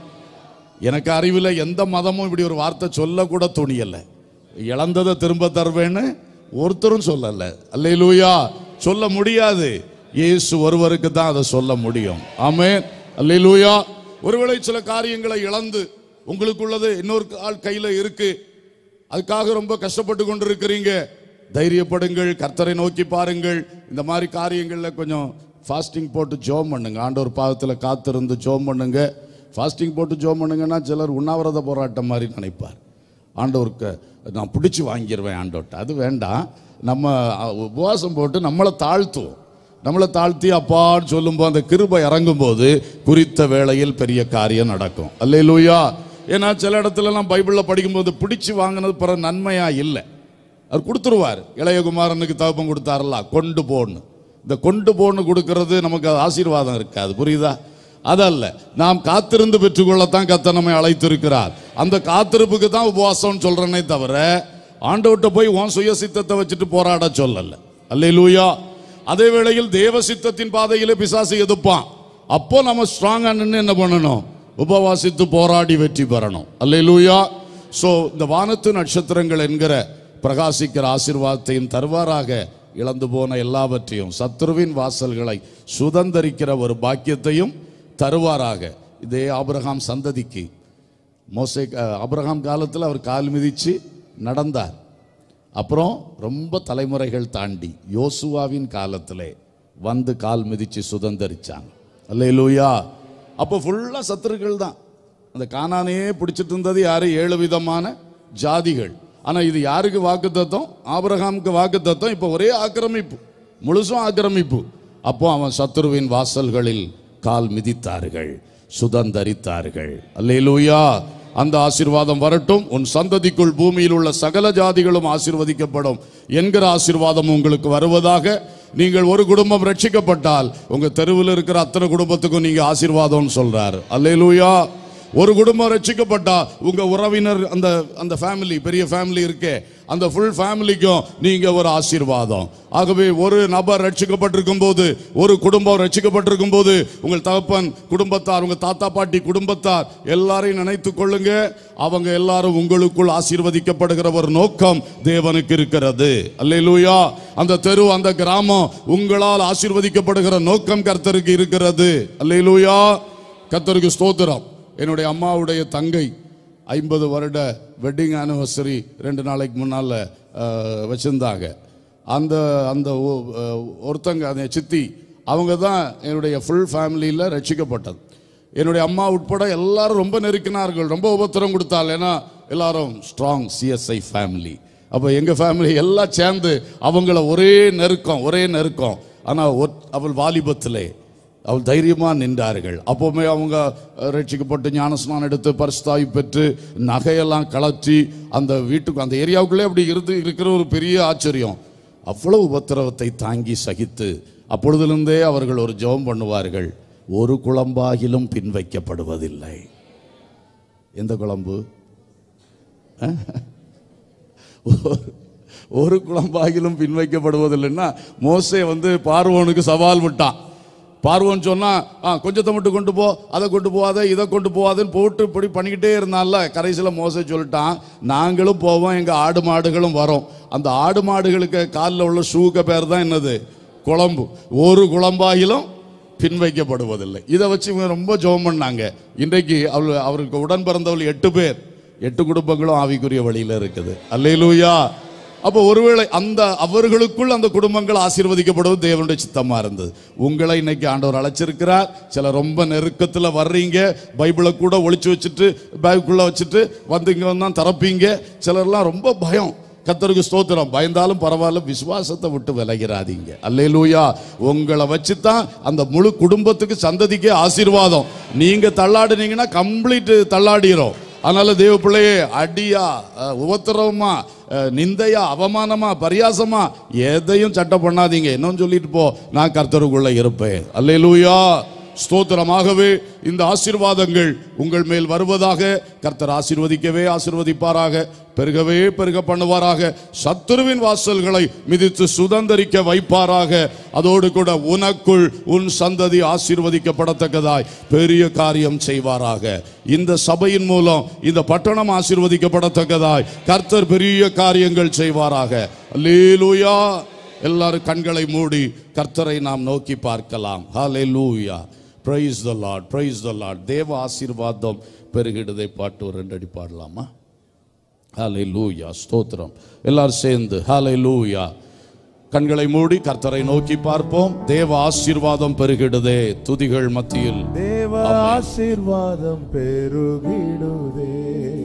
எனக்கு அறிவில் எந்த மதமும் இப்படி ஒரு வார்த்தை சொல்லக்கூட துணியல இழந்ததை திரும்ப தருவேன்னு ஒருத்தரும் சொல்லல அல்லேலூயா சொல்ல முடியாது இயேசு ஒருவருக்கு தான் அதை சொல்ல முடியும் ஆமென் அல்லேலூயா ஒருவேளை சில காரியங்களை இழந்து உங்களுக்குள்ளது இன்னொரு ஆள் கையில இருக்கு அதுக்காக ரொம்ப கஷ்டப்பட்டு கொண்டிருக்கிறீங்க தைரியப்படுங்கள் கர்த்தரை நோக்கி பாருங்கள் இந்த மாதிரி காரியங்கள்ல கொஞ்சம் ஃபாஸ்டிங் போட்டு ஜோம் பண்ணுங்க ஆண்டவர் பாதத்தில் காத்திருந்து ஜோம் பண்ணுங்க ஃபாஸ்டிங் போட்டு ஜோம் பண்ணுங்கன்னா சிலர் உண்ணாவிரத போராட்டம் மாதிரி நினைப்பார் ஆண்டவருக்கு நான் பிடிச்சி வாங்கிடுவேன் ஆண்டவர்கிட்ட அது வேண்டாம் நம்ம அஹ், உபவாசம் போட்டு நம்மளை தாழ்த்துவோம் நம்மளை தாழ்த்தி அப்பான்னு சொல்லும்போது அந்த கிருபை இறங்கும்போது குறித்த வேளையில் பெரிய காரியம் நடக்கும் அல்லேலூயா ஏன்னா சில இடத்துலலாம் பைபிளில் படிக்கும்போது பிடிச்சி வாங்கினது பிற நன்மையா இல்லை அவர் கொடுத்துருவார் இளையகுமாரனுக்கு தகப்பம் கொடுத்தாரல்ல கொண்டு போன்னு இந்த கொண்டு போன்னு கொடுக்கறது நமக்கு அது ஆசீர்வாதம் இருக்காது புரியுதா அதல்ல நாம் காத்திருந்து பெற்றுக்கொள்ளத்தான் கத்த நம்மை அழைத்திருக்கிறார் அந்த காத்திருப்புக்கு தான் உபவாசம் சொல்றேனே தவிர ஆண்டவர்கிட்ட போய் உன் சுய சித்தத்தை வச்சுட்டு போராட சொல்லல அல்லேலூயா அதே வேளையில் தேவ சித்தத்தின் பாதையிலே பிசாசு எதிர்ப்பான் அப்போ நம்ம ஸ்ட்ராங்கா நின்று என்ன பண்ணணும் உபவாசித்து போராடி வெற்றி பெறணும் அல்லேலூயா சோ இந்த வானத்து நட்சத்திரங்கள் என்கிற பிரகாசிக்கிற ஆசீர்வாதத்தையும் தருவாராக இழந்து போன எல்லாவற்றையும் சத்ருவின் வாசல்களை சுதந்தரிக்கிற ஒரு பாக்கியத்தையும் தருவாராக இதே ஆபிரகாம் சந்ததிக்கு மோசே அஹ், ஆபிரகாம் காலத்தில் அவர் கால் மிதிச்சு நடந்தார் அப்புறம் ரொம்ப தலைமுறைகள் தாண்டி யோசுவாவின் காலத்திலே வந்து கால் மிதிச்சு சுதந்தரிச்சாங்க அல்லேலூயா அப்போ ஃபுல்லா சத்துருக்கள் தான் அந்த கானானையே பிடிச்சிட்டு இருந்தது யாரு ஏழு விதமான ஜாதிகள் ஆனா இது யாருக்கு வாக்கு தத்தம் ஆபிரகாமுக்கு வாக்கு தத்தம் இப்போ ஒரே ஆக்கிரமிப்பு முழுசும் ஆக்கிரமிப்பு அப்போ அவன் சத்துருவின் வாசல்களில் கால் மிதித்தார்கள் சுதந்தரித்தார்கள் அல்லேலூயா அந்த ஆசீர்வாதம் வரட்டும் உன் சந்ததிக்குள் பூமியில் உள்ள சகல ஜாதிகளும் ஆசீர்வதிக்கப்படும் என்கிற ஆசீர்வாதம் உங்களுக்கு வருவதாக நீங்கள் ஒரு குடும்பம் ரட்சிக்கப்பட்டால் உங்க தெருவில் இருக்கிற அத்தனை குடும்பத்துக்கும் நீங்க ஆசீர்வாதம்னு சொல்றாரு அல்லேலூயா ஒரு குடும்பம் ரட்சிக்கப்பட்டா உங்க உறவினர் அந்த அந்த ஃபேமிலி பெரிய ஃபேமிலி இருக்கே அந்த ஃபுல் ஃபேமிலிக்கும் நீங்க ஒரு ஆசீர்வாதம் ஆகவே ஒரு நபர் ரட்சிக்கப்பட்டிருக்கும் போது ஒரு குடும்பம் ரட்சிக்கப்பட்டிருக்கும் போது உங்கள் தகப்பன் குடும்பத்தார் உங்க தாத்தா பாட்டி குடும்பத்தார் எல்லாரையும் நினைத்துக் கொள்ளுங்க அவங்க எல்லாரும் உங்களுக்குள் ஆசீர்வதிக்கப்படுகிற ஒரு நோக்கம் தேவனுக்கு இருக்கிறது அல்லேலூயா அந்த தெரு அந்த கிராமம் உங்களால் ஆசீர்வதிக்கப்படுகிற நோக்கம் கர்த்தருக்கு இருக்கிறது அல்லேலூயா கர்த்தருக்கு ஸ்தோத்திரம் என்னுடைய அம்மாவுடைய தங்கை ஐம்பது வருட வெட்டிங் ஆனிவர்சரி ரெண்டு நாளைக்கு முன்னால் வச்சுருந்தாங்க அந்த அந்த ஒ- அஹ், ஒருத்தங்க அந்த சித்தி அவங்க தான் என்னுடைய ஃபுல் ஃபேமிலியில் ரட்சிக்கப்பட்டது என்னுடைய அம்மா உட்பட எல்லாரும் ரொம்ப நெருக்கினார்கள் ரொம்ப உபத்திரம் கொடுத்தாள் ஏன்னா எல்லாரும் ஸ்ட்ராங் சிஎஸ்ஐ ஃபேமிலி அப்போ எங்கள் ஃபேமிலி எல்லாம் சேர்ந்து அவங்கள ஒரே நெருக்கம் ஒரே நெருக்கம் ஆனால் அவள் வாலிபத்திலே அவள் தைரியமாக நின்றார்கள் அப்போவுமே அவங்க அஹ், ரட்சிக்கப்பட்டு ஞானஸ்நானம் எடுத்து பரிசுத்தாய் பெற்று நகையெல்லாம் கலற்றி அந்த வீட்டுக்கு அந்த ஏரியாவுக்குள்ளே அப்படி இருந்து இருக்கிற ஒரு பெரிய ஆச்சரியம் அவ்வளவு உபத்திரவத்தை தாங்கி சகித்து அப்பொழுதிலிருந்தே அவர்கள் ஒரு ஜெபம் பண்ணுவார்கள் ஒரு குழம்பாகிலும் பின் வைக்கப்படுவதில்லை எந்த குழம்பு ஒரு- ஒரு குழம்பாகிலும் பின் வைக்கப்படுவதில்லைன்னா மோசே வந்து பார்வோனுக்கு சவால் விட்டான் பார்வோன் சொன்னா ஆ கொஞ்சத்தை மட்டும் கொண்டு போ அதை கொண்டு போகாத இதை கொண்டு போகாதன்னு போட்டு இப்படி பண்ணிக்கிட்டே இருந்தான்ல கடைசியில் மோசே சொல்லிட்டான் நாங்களும் போவோம் எங்கள் ஆடு மாடுகளும் வரோம் அந்த ஆடு மாடுகளுக்கு காலில் உள்ள ஷூக்கு பேர் தான் என்னது குழம்பு ஒரு குழம்பாகிலும் பின் வைக்கப்படுவதில்லை இதை வச்சு இவங்க ரொம்ப ஜெபம் பண்ணாங்க இன்றைக்கு அவள் அவருக்கு உடன் பிறந்தவள் எட்டு பேர் எட்டு குடும்பங்களும் ஆவிக்குரிய வழியில இருக்குது அல்லேலூயா அப்போ ஒருவேளை அந்த அவர்களுக்குள் அந்த குடும்பங்கள் ஆசீர்வதிக்கப்படுவது தேவனுடைய சித்தமா இருந்தது உங்களை இன்னைக்கு ஆண்டவர் அழைச்சிருக்கிறார் சில ரொம்ப நெருக்கத்துல வர்றீங்க பைபிளை கூட ஒளிச்சு வச்சுட்டு பேக்குள்ள வச்சுட்டு வந்து இங்க வந்தா திறப்பீங்க சிலர்லாம் ரொம்ப பயம் கத்தருக்கு ஸ்தோத்திரம் பயந்தாலும் பரவாயில்ல விசுவாசத்தை விட்டு விலகிறாதீங்க அல்லேலூயா உங்களை வச்சு தான் அந்த முழு குடும்பத்துக்கு சந்ததிக்கே ஆசீர்வாதம் நீங்க தள்ளாடுனீங்கன்னா கம்ப்ளீட் தள்ளாடிரும் அதனால தேவ பிள்ளையே அடியா அஹ், உபத்திரவமா அஹ், நிந்தையா அவமானமா பரியாசமா எதையும் சட்டம் பண்ணாதீங்க என்னன்னு சொல்லிட்டு போ நான் கர்த்தருக்குள்ள இருப்பேன் அல்லேலூயா ஸ்தோத்திரமாகவே இந்த ஆசீர்வாதங்கள் உங்கள் மேல் வருவதாக கர்த்தர் ஆசீர்வதிக்கவே ஆசீர்வதிப்பாராக பெருகவே பெருக பண்ணுவாராக சத்துருவின் வாசல்களை மிதித்து சுதந்தரிக்க வைப்பாராக அதோடு கூட உனக்குள் உன் சந்ததி ஆசீர்வதிக்கப்படத்தக்கதாய் பெரிய காரியம் செய்வாராக இந்த சபையின் மூலம் இந்த பட்டணம் ஆசீர்வதிக்கப்படத்தக்கதாய் கர்த்தர் பெரிய காரியங்கள் செய்வாராக அல்லேலூயா எல்லாரும் கண்களை மூடி கர்த்தரை நாம் நோக்கி பார்க்கலாம் ஹalleluya praise the lord praise the lord தேவ ஆசீர்வாதம் பெருகிடுதை பாட்டு ஒரு ரெண்டு அடி பாடலாமா ஹalleluya ஸ்தோத்திரம் எல்லாரும் சேர்ந்து ஹalleluya கண்களை மூடி கர்த்தரை நோக்கி பார்ப்போம் தேவ ஆசீர்வாதம் பெருகிடுதே துதிகள் மத்தியில் தேவ ஆசீர்வாதம் பெருகிடுதே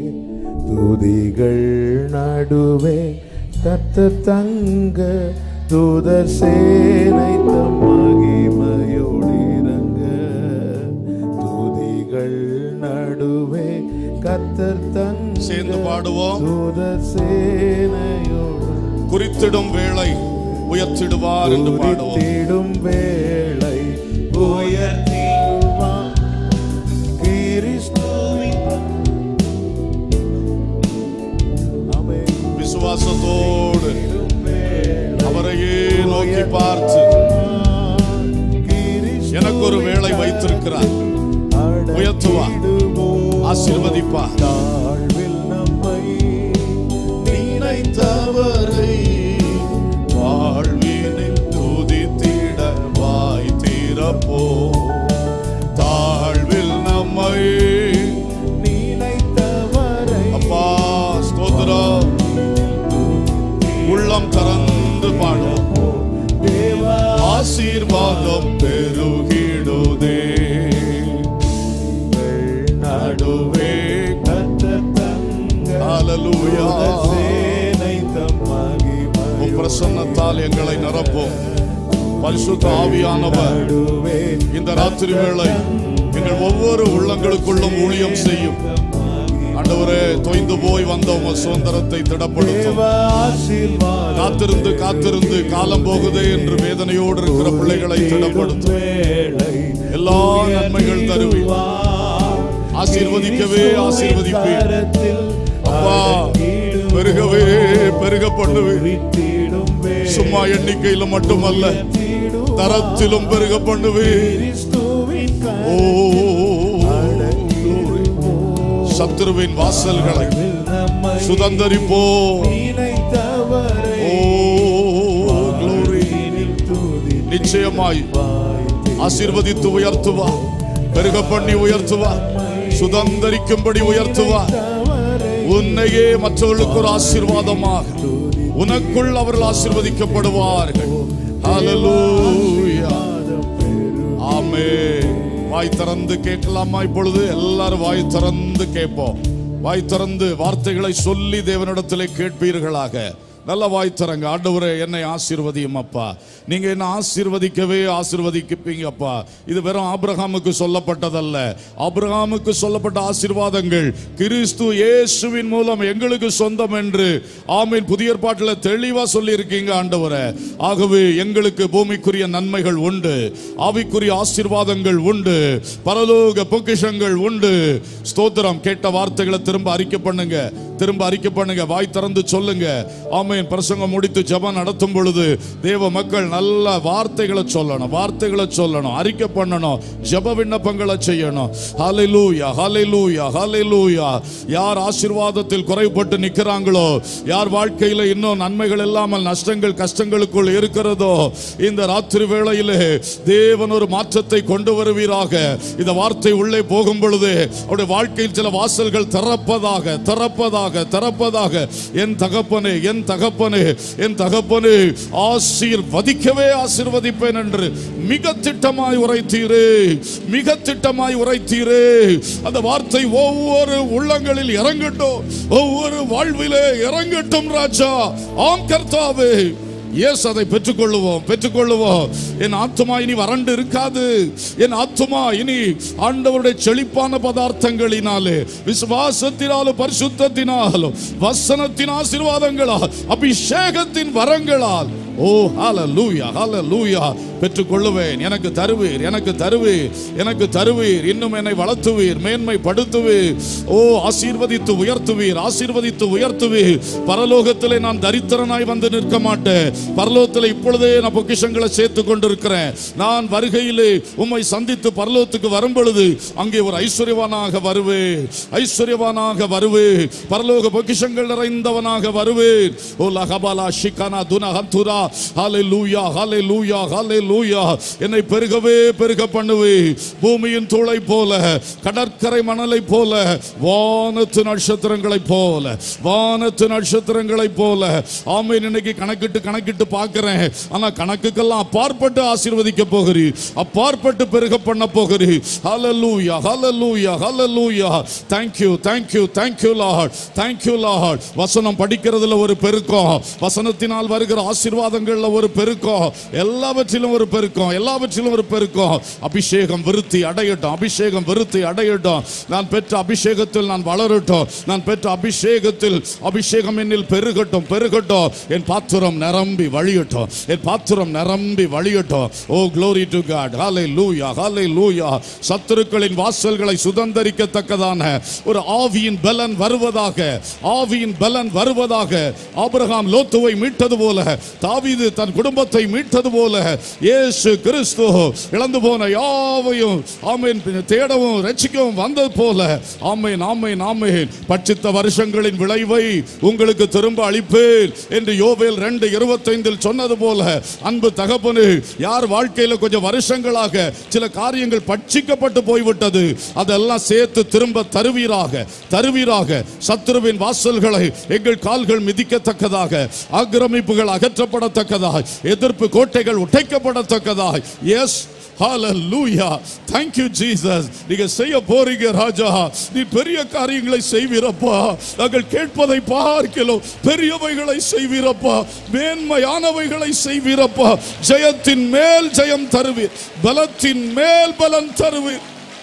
துதிகள் நடுவே கத்து தங்க தூதர் சேனை தம் மகிமையோடிறங்க துதிகள் நடுவே கத்தர் தங்க சேர்ந்து பாடுவோம் தூதர் சேனையோடு குறித்திடும் வேளை உயர்த்திடுவார் என்று பாடுவோம் தேடும் வேளை உயர்த்திடுவான் கிறிஸ்துவின் ஆமென். விசுவாசத்தோடு தேடும் வேளை அவரையே நோக்கி பார்த்து கிறிஸ்துவின் எனக்கு ஒரு வேளை வைத்திருக்கிறார் உயர்த்துவார். அடைத்திடுவோம். ஆசீர்வதிப்பார் தாழ்வில் நம்மை நினைத்தவரை வாழ்வினில் துதித்திட வாய் தீரப்போ தாழ்வில் நம்மை நினைத்தவரை அப்பா ஸ்தோத்திரம் உள்ளம் திறந்து பாடுவோம் தேவ ஆசீர்வாதம் ஆசீர்வாதம் பெருகிடுதே நடுவே கர்த்தர் தங்க ஹalleluya சேனை தம் மகிமை உம் பிரசன்னத்தால் எங்களை நிரப்பும் பரிசுத்த ஆவியானவர் நடுவே இந்த ராத்திரி வேளை எங்கள் ஒவ்வொரு உள்ளங்களுக்குள்ளும் ஊழியம் செய்யும் ஆண்டவரே தொய்ந்து போய் வந்த உங்க சுதந்திரத்தை திடப்படுத்தும் தேவ ஆசீர்வாதம் காத்திருந்து காத்திருந்து காலம் போகுதே என்று வேதனையோடு இருக்கிற பிள்ளைகளை திடப்படுத்தும் வேளை எல்லா நன்மைகள் தருவி ஆசீர்வதிக்கவே ஆசீர்வதிப்பீர் கரத்தில் அப்பா பெருகவே பெருக பண்ணுவீர் வித்திடும் சும்மா எண்ணிக்கையில மட்டுமல்ல தரத்திலும் பெருக பண்ணுவீர் கிறிஸ்துவின் ஓ சத்துருவின் வாசல்களை கருவில் நம்மை சுதந்தரிப்போ நினைத்தவரை ஓ glory. துதி நிச்சயமாய் ஆசீர்வதித்து உயர்த்துவா பெருக பண்ணி உயர்த்துவா சுதந்தரிக்கும்படி உயர்த்துவா உன்னையே மற்றவர்களுக்கு ஒரு ஆசீர்வாதமாக உனக்குள் அவர்கள் ஆசீர்வதிக்கப்படுவார்கள் ஹalleluya ஆமென் வாய் திறந்து கேட்கலாமா இப்பொழுது எல்லாரும் வாய் திறந்து கேட்போம் வாய் திறந்து வார்த்தைகளை சொல்லி தேவனிடத்திலே கேட்பீர்களாக நல்ல வாய் திறங்க ஆண்டவரே என்னை ஆசீர்வதியும் அப்பா நீங்க என்ன ஆசீர்வதிக்கவே ஆசீர்வதிக்கப்பீங்க அப்பா இது வெறும் ஆபிரகாமுக்கு சொல்லப்பட்டதல்ல ஆபிரகாமுக்கு சொல்லப்பட்ட ஆசீர்வாதங்கள் கிறிஸ்து இயேசுவின் மூலம் எங்களுக்கு சொந்தம் என்று ஆமீன் புதிய ஏற்பாட்டில் தெளிவா சொல்லி இருக்கீங்க ஆண்டவரே ஆகவே எங்களுக்கு பூமிக்குரிய நன்மைகள் உண்டு ஆவிக்குரிய ஆசீர்வாதங்கள் உண்டு பரலோக பொக்கிஷங்கள் உண்டு ஸ்தோத்திரம் கேட்ட வார்த்தைகளை திரும்ப அறிக்கை பண்ணுங்க திரும்ப அறிக்கை பண்ணுங்க வாய் திறந்து சொல்லுங்க ஆமென் பிரசங்கம் முடித்து ஜெபம் நடத்தும் பொழுது தேவ மக்கள் நல்ல வார்த்தைகளை சொல்லணும் வார்த்தைகளை சொல்லணும் அறிக்கை பண்ணணும் ஜெப விண்ணப்பங்களை செய்யணும் ஹalleluya ஹalleluya ஹalleluya யார் ஆசீர்வாதத்தில் குறைபட்டு நிற்கிறாங்களோ யார் வாழ்க்கையில இன்னும் நன்மைகள் இல்லாமல் நஷ்டங்கள் கஷ்டங்களுக்குள் இருக்கிறதோ இந்த ராத்திரி வேளையிலே தேவன் ஒரு மாற்றத்தை கொண்டு வருவீராக இந்த வார்த்தை உள்ளே போகும் பொழுது அவருடைய வாழ்க்கையில் சில வாசல்கள் திறப்பதாக திறப்பதாக திறப்பதாக என் தகப்பனே என் தகப்பனே என் தகப்பனே ஆசீர்வதிக்கவே ஆசீர்வதிப்பேன் என்று மிக திட்டமாய் உரைத்தீரே மிக திட்டமாய் உரைத்தீரே அந்த வார்த்தை ஒவ்வொரு உள்ளங்களில் இறங்கட்டும் ஒவ்வொரு வாழ்விலே இறங்கட்டும் ராஜா ஆம் கர்த்தாவே எஸ் அதை பெற்றுக்கொள்ளுவோம் பெற்றுக்கொள்ளுவோம் என் ஆத்துமா இனி வறண்டு இருக்காது என் ஆத்துமா இனி ஆண்டவருடைய செழிப்பான பதார்த்தங்களினாலே விசுவாசத்தினாலும் பரிசுத்தத்தினாலும் வசனத்தின் ஆசீர்வாதங்களால் அபிஷேகத்தின் வரங்களால் ஓ ஹalleluya ஹalleluya பெற்றுக்கொள்ளுவேன் எனக்கு தருவீர் எனக்கு தருவீர் எனக்கு தருவீர் இன்னும் என்னை வளர்த்துவீர் மேன்மைப்படுத்துவீர் ஓ ஆசீர்வதித்து உயர்த்துவீர் ஆசீர்வதித்து உயர்த்துவீர் பரலோகத்திலே நான் தரித்திரனாய் வந்து நிற்க மாட்டேன் பரலோகத்தில் இப்பொழுதே நான் பொக்கிஷங்களை சேர்த்து கொண்டிருக்கிறேன் நான் வருகையிலே உம்மை சந்தித்து பரலோகத்துக்கு வரும் பொழுது அங்கே ஒரு ஐஸ்வர்யவானாக வருவேன் ஐஸ்வர்யவானாக வருவேன் பரலோக பொக்கிஷங்கள் நிறைந்தவனாக வருவேன் ஓ லகபாலா ஷிகானா துனா ஹந்துரா ஹalleluya ஹalleluya ஹalleluya என்னை பெருகவே பெருக பண்ணுவே பூமியின் தூளை போல கடற்கரை மணலை போல வானத்து நட்சத்திரங்களைப் போல வானத்து நட்சத்திரங்களைப் போல ஆமென் இன்னைக்கு கணக்கிட்டு கணக்கிட்டு பார்க்கிறேன் ஆனா கணக்குக்கெல்லாம் அப்பாற்பட்டு ஆசீர்வதிக்க போகிறீர் அப்பாற்பட்டு பெருக பண்ண போகிறீர் ஹalleluya ஹalleluya ஹalleluya thank you thank you thank you lord thank you lord வசனம் படிக்கிறதுல ஒரு பெருக்கம் வசனத்தினால் வருகிற ஆசீர்வாதங்கள்ல ஒரு பெருக்கம் எல்லாவற்றிலும் ஒரு பெருக்கம் எல்லாவற்றிலும் ஒரு பெருக்கம் அபிஷேகம் விருத்தி அடையட்டும் அபிஷேகம் விருத்தி அடையட்டும் நான் பெற்ற அபிஷேகத்தில் நான் வளரட்டும் நான் பெற்ற அபிஷேகத்தில் அபிஷேகம் என்னில் பெருகட்டும் பெருகட்டும் என் பாத்திரம் நிரம்பி வழியட்டும் என் பாத்திரம் நிரம்பி வழியட்டும் ஓ glory to God hallelujah hallelujah சத்துருக்களின் வாசல்களை சுதந்தரிக்கத்தக்கதான ஒரு ஆவியின் பலன் வருவதாக ஆவியின் பலன் வருவதாக ஆபிரகாம் லோத்துவை மீட்டது போல தாவீது தன் குடும்பத்தை மீட்டது போல இயேசு கிறிஸ்து இழந்து போன யாவையும் ஆமேன் தேடவும் ரட்சிக்கவும் வந்தது போல ஆமேன் ஆமேன் ஆமேன் பட்சித்த வருஷங்களின் விளைவை உங்களுக்கு திரும்ப அளிப்பேன் என்று யோவேல் ரெண்டு இருபத்தைந்தில் சொன்னது போல அன்பு தகப்பனு யார் வாழ்க்கையில கொஞ்சம் வருஷங்களாக சில காரியங்கள் பட்சிக்கப்பட்டு போய்விட்டது அதெல்லாம் சேர்த்து திரும்ப தருவீராக தருவீராக சத்துருவின் வாசல்களை எங்கள் கால்கள் மிதிக்கத்தக்கதாக ஆக்கிரமிப்புகள் அகற்றப்படத்தக்கதாக எதிர்ப்பு கோட்டைகள் உடைக்கப்பட நடத்தக்கதாய் எஸ் ஹalleluya thank you jesus நீங்க செய்ய போறீங்க ராஜா நீ பெரிய காரியங்களை செய்வீரப்பா நாங்கள் கேட்பதை பார்க்கிறோம் பெரியவைகளை செய்வீரப்பா மேன்மையானவைகளை செய்வீரப்பா ஜெயத்தின் மேல் ஜெயம் தருவீர் பலத்தின் மேல் பலன் தருவீர்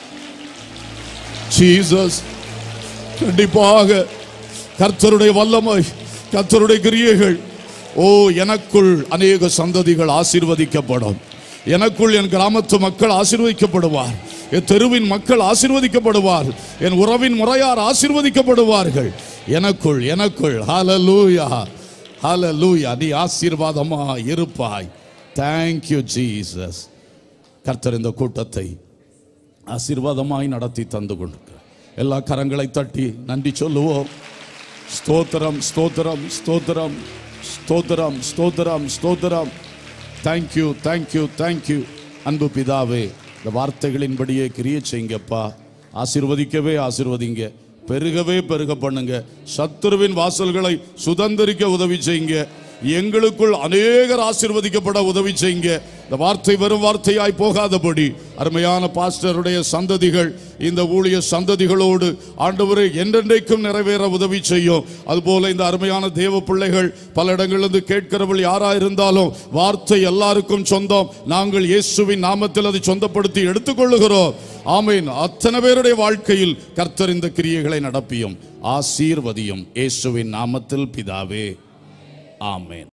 ஜீசஸ் கண்டிப்பாக கர்த்தருடைய வல்லமை கர்த்தருடைய கிரியைகள் ஓ எனக்குள் அநேக சந்ததிகள் ஆசீர்வதிக்கப்படும் எனக்குள் என் கிராமத்து மக்கள் ஆசீர்வதிக்கப்படுவார் என் தெருவின் மக்கள் ஆசீர்வதிக்கப்படுவார் என் உறவின் முறையார் ஆசீர்வதிக்கப்படுவார்கள் எனக்குள் எனக்குள் ஹalleluya ஹalleluya நீ ஆசீர்வாதமா இருப்பாய் thank you ஜீசஸ் கர்த்தர் இந்த கூட்டத்தை ஆசீர்வாதமாய் நடத்தி தந்து கொண்டிருக்கிறார் எல்லா கரங்களை தட்டி நன்றி சொல்லுவோம் ஸ்தோத்திரம் ஸ்தோத்திரம் ஸ்தோத்திரம் ஸ்தோத்திரம் ஸ்தோத்திரம் ஸ்தோத்திரம் தேங்க்யூ தேங்க்யூ தேங்க்யூ அன்பு பிதாவே இந்த வார்த்தைகளின்படியே கிரியை செய்யுங்கப்பா ஆசீர்வதிக்கவே ஆசீர்வதிங்க பெருகவே பெருக பண்ணுங்க சத்துருவின் வாசல்களை சுதந்திரிக்க உதவி செய்யுங்க எங்களுக்குள் அநேகர் ஆசீர்வதிக்கப்பட உதவி செய்யுங்க இந்த வார்த்தை வெறும் வார்த்தையாய் போகாதபடி அருமையான பாஸ்டருடைய சந்ததிகள் இந்த ஊழிய சந்ததிகளோடு ஆண்டவரே என்றென்றைக்கும் நிறைவேற உதவி செய்யும் அதுபோல இந்த அருமையான தேவ பிள்ளைகள் பல இடங்களிலிருந்து கேட்கிறவள் யாரா இருந்தாலும் வார்த்தை எல்லாருக்கும் சொந்தம் நாங்கள் இயேசுவின் நாமத்தில் அதை சொந்தப்படுத்தி எடுத்துக்கொள்ளுகிறோம் ஆமீன் அத்தனை பேருடைய வாழ்க்கையில் கர்த்தர் இந்த கிரியைகளை நடப்பியும் ஆசீர்வதியும் இயேசுவின் நாமத்தில் பிதாவே ஆமேன்